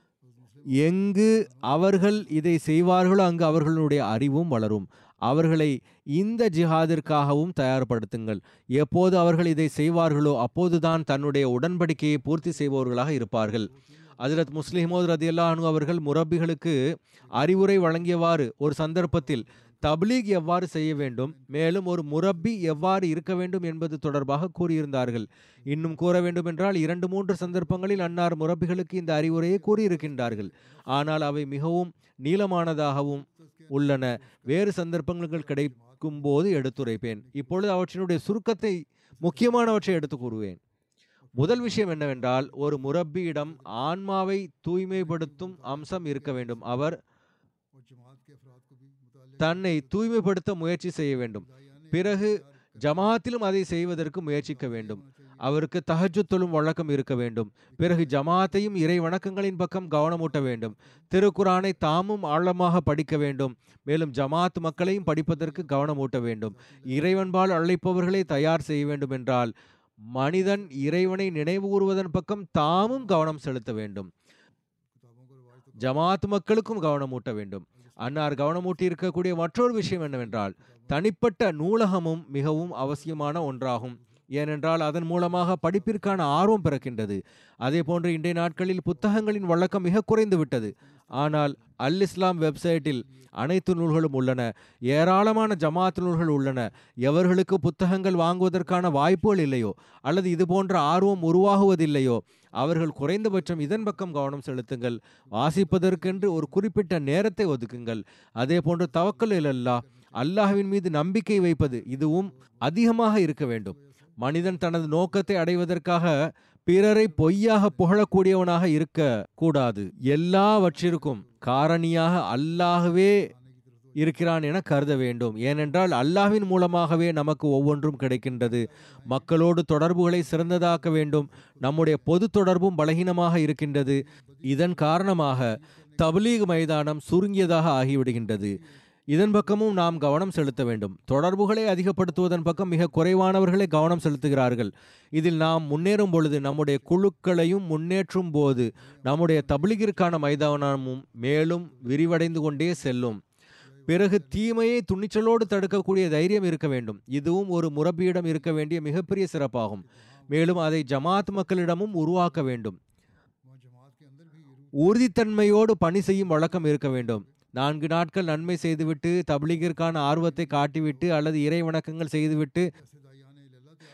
எங்கு அவர்கள் இதை செய்வார்களோ அங்கு அவர்களுடைய அறிவும் வளரும் அவர்களை இந்த ஜிஹாதிற்காகவும் தயார்படுத்துங்கள் எப்போது அவர்கள் இதை செய்வார்களோ அப்போதுதான் தன்னுடைய உடன்படிக்கையை பூர்த்தி செய்பவர்களாக இருப்பார்கள் ஹஜரத் முஸ்லிமோத் ரதியல்லாஹு அவர்கள் முரப்பிகளுக்கு அறிவுரை வழங்கியவாறு ஒரு சந்தர்ப்பத்தில் தப்லீக் எவ்வாறு செய்ய வேண்டும் மேலும் ஒரு முரப்பி எவ்வாறு இருக்க வேண்டும் என்பது தொடர்பாக கூறியிருந்தார்கள் இன்னும் கூற வேண்டும் என்றால் இரண்டு மூன்று சந்தர்ப்பங்களில் அன்னார் முரப்பிகளுக்கு இந்த அறிவுரையை கூறியிருக்கின்றார்கள் ஆனால் அவை மிகவும் நீளமானதாகவும் உள்ளன வேறு சந்தர்ப்பங்கள் கிடைக்கும் போது எடுத்துரைப்பேன் இப்பொழுது அவற்றினுடைய சுருக்கத்தை முக்கியமானவற்றை எடுத்து கூறுவேன் முதல் விஷயம் என்னவென்றால் ஒரு முரப்பியிடம் ஆன்மாவை தூய்மைப்படுத்தும் அம்சம் இருக்க வேண்டும் அவர் और जमात के अफराद को भी मुतालिक தன்னை தூய்மைப்படுத்த முயற்சி செய்ய வேண்டும் பிறகு ஜமாத்திலும் அதை செய்வதற்கு முயற்சிக்க வேண்டும் அவருக்கு தஹஜ்ஜுத் தொழும் வழக்கம் இருக்க வேண்டும் பிறகு ஜமாத்தையும் இறை வணக்கங்களின் பக்கம் கவனமூட்ட வேண்டும் திருக்குரானை தாமும் ஆழமாக படிக்க வேண்டும் மேலும் ஜமாத் மக்களையும் படிப்பதற்கு கவனமூட்ட வேண்டும் இறைவன்பால் அழைப்பவர்களை தயார் செய்ய வேண்டும் என்றால் மனிதன் இறைவனை நினைவு கூறுவதன் பக்கம் தாமும் கவனம் செலுத்த வேண்டும் किताबों को रिवाज तो ஜமாத் மக்களுக்கும் கவனமூட்ட வேண்டும் அன்னார் கவனமூட்டி இருக்கக்கூடிய மற்றொரு விஷயம் என்னவென்றால் தனிப்பட்ட நூலகமும் மிகவும் அவசியமான ஒன்றாகும் ஏனென்றால் அதன் மூலமாக படிப்பிற்கான ஆர்வம் பிறக்கின்றது அதே போன்று இன்றைய நாட்களில் புத்தகங்களின் வழக்கம் மிக குறைந்து விட்டது ஆனால் அல் இஸ்லாம் வெப்சைட்டில் அனைத்து நூல்களும் உள்ளன ஏராளமான ஜமாத் நூல்கள் உள்ளன எவர்களுக்கு புத்தகங்கள் வாங்குவதற்கான வாய்ப்புகள் இல்லையோ அல்லது இது போன்ற ஆர்வம் உருவாகுவதில்லையோ அவர்கள் குறைந்தபட்சம் இதன் பக்கம் கவனம் செலுத்துங்கள் வாசிப்பதற்கென்று ஒரு குறிப்பிட்ட நேரத்தை ஒதுக்குங்கள் அதே போன்று தவக்கல் இல்லல்லா அல்லாஹ்வின் மீது நம்பிக்கை வைப்பது இதுவும் அதிகமாக இருக்க வேண்டும் மனிதன் தனது நோக்கத்தை அடைவதற்காக பிறரை பொய்யாக புகழக்கூடியவனாக இருக்க கூடாது எல்லாவற்றிற்கும் காரணியாக அல்லாஹ்வே இருக்கிறான் என கருத வேண்டும் ஏனென்றால் அல்லாஹ்வின் மூலமாகவே நமக்கு ஒவ்வொன்றும் கிடைக்கின்றது மக்களோடு தொடர்புகளை சிறந்ததாக்க வேண்டும் நம்முடைய பொது தொடர்பும் பலகீனமாக இருக்கின்றது இதன் காரணமாக தப்லீக் மைதானம் சுருங்கியதாக ஆகிவிடுகின்றது இதன் பக்கமும் நாம் கவனம் செலுத்த வேண்டும் தொடர்புகளை அதிகப்படுத்துவதன் பக்கம் மிக குறைவானவர்களே கவனம் செலுத்துகிறார்கள் இதில் நாம் முன்னேறும் பொழுது நம்முடைய குழுக்களையும் முன்னேற்றும் போது நம்முடைய தப்லீகிற்கான மைதானமும் மேலும் விரிவடைந்து கொண்டே செல்லும் பிறகு தீமையை துணிச்சலோடு தடுக்கக்கூடிய தைரியம் இருக்க வேண்டும் இதுவும் ஒரு முரப்பியிடம் இருக்க வேண்டிய மிகப்பெரிய சிறப்பாகும் மேலும் அதை ஜமாத் மக்களிடமும் உருவாக்க வேண்டும் वहाँ जमात के अंदर भी ये रूह உறுதித்தன்மையோடு பணி செய்யும் வழக்கம் இருக்க வேண்டும் நான்கு நாட்கள் நன்மை செய்துவிட்டு தப்லீகிற்கான ஆர்வத்தை காட்டிவிட்டு அல்லது இறை வணக்கங்கள் செய்துவிட்டு ऐसे दायाने लल्ला तैयार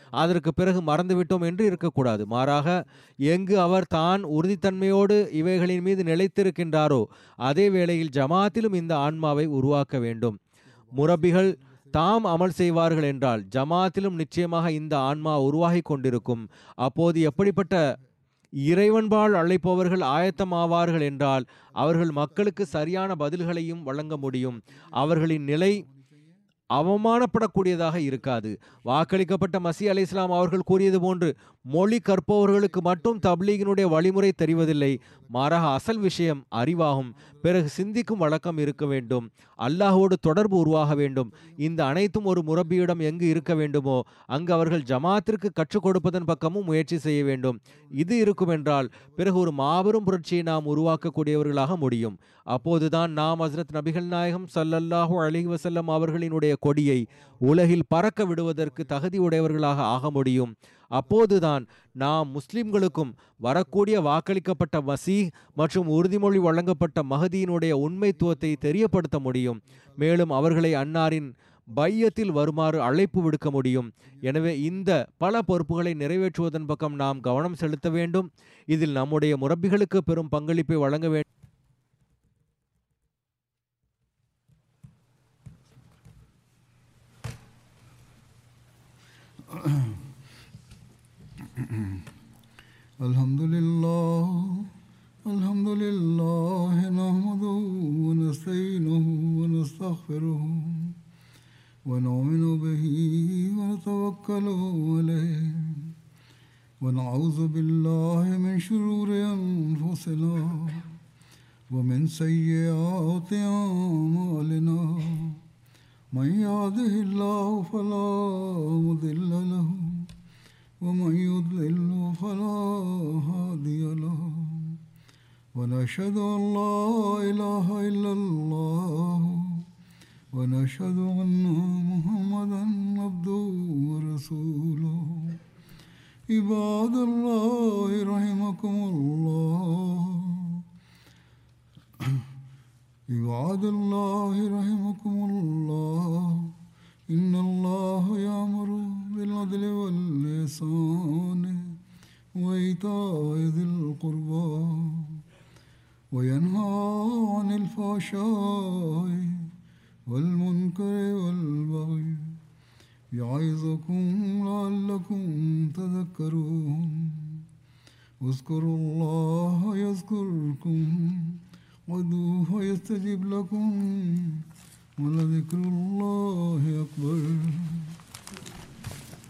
அதற்கு பிறகு மறந்துவிட்டோம் என்று இருக்கக்கூடாது மாறாக எங்கு அவர் தான் உறுதித்தன்மையோடு இவைகளின் மீது நிலைத்திருக்கின்றாரோ அதே வேளையில் ஜமாத்திலும் இந்த ஆன்மாவை உருவாக்க வேண்டும் முரபிகள் தாம் அமல் செய்வார்கள் என்றால் ஜமாத்திலும் நிச்சயமாக இந்த ஆன்மா உருவாகி கொண்டிருக்கும் அப்போது எப்படிப்பட்ட இறைவன்பால் அழைப்பவர்கள் ஆயத்தமாவார்கள் என்றால் அவர்கள் மக்களுக்கு சரியான பதில்களையும் வழங்க முடியும் அவர்களின் நிலை அவமானப்படக்கூடியதாக இருக்காது வாக்களிக்கப்பட்ட மசி அலை இஸ்லாம் அவர்கள் கூறியது போன்று மொழி கற்பவர்களுக்கு மட்டும் தப்லீகினுடைய வழிமுறை தெரிவதில்லை மாறாக அசல் விஷயம் அறிவாகும் பிறகு சிந்திக்கும் வழக்கம் இருக்க வேண்டும் அல்லாஹோடு தொடர்பு உருவாக வேண்டும் இந்த அனைத்தும் ஒரு முரபியிடம் எங்கு இருக்க வேண்டுமோ அங்கு அவர்கள் ஜமாத்திற்கு கற்றுக் கொடுப்பதன் பக்கமும் முயற்சி செய்ய வேண்டும் இது இருக்கும் என்றால் பிறகு ஒரு மாபெரும் புரட்சியை நாம் உருவாக்கக்கூடியவர்களாக முடியும் அப்போதுதான் நாம் ஹஸ்ரத் நபிகள் நாயகம் ஸல்லல்லாஹு அலைஹி வஸல்லம் அவர்களினுடைய கொடியை உலகில் பறக்க விடுவதற்கு தகுதி உடையவர்களாக ஆக முடியும் அப்போதுதான் நாம் முஸ்லிம்களுக்கும் வரக்கூடிய வாக்களிக்கப்பட்ட மசீஹ் மற்றும் உறுதிமொழி வழங்கப்பட்ட மகதியினுடைய உண்மைத்துவத்தை தெரியப்படுத்த முடியும் மேலும் அவர்களை அன்னாரின் பையத்தில் வருமாறு அழைப்பு விடுக்க முடியும் எனவே இந்த பல பொறுப்புகளை நிறைவேற்றுவதன் பக்கம் நாம் கவனம் செலுத்த வேண்டும் இதில் நம்முடைய முரப்பிகளுக்கு பெரும் பங்களிப்பை வழங்க வேண்டும் الحمد لله الحمد لله نحمده ونستعينه ونستغفره ونؤمن به ونتوكل عليه ونعوذ بالله من شرور أنفسنا ومن سيئات أعمالنا من يهده الله فلا مضل له ومن يضلل فلا هادي له ونشهد أن لا إله إلا الله ونشهد أن محمدا عبده ورسوله عباد الله رحمكم الله عباد الله رحمكم الله إن الله يأمر بالعدل واللسان وإيتاء ذي القربى وينهى عن الفحشاء والمنكر والبغي يعظكم لعلكم تذكرون اذكروا الله يذكركم وادعوه يستجب لكم ولذكر الله أكبر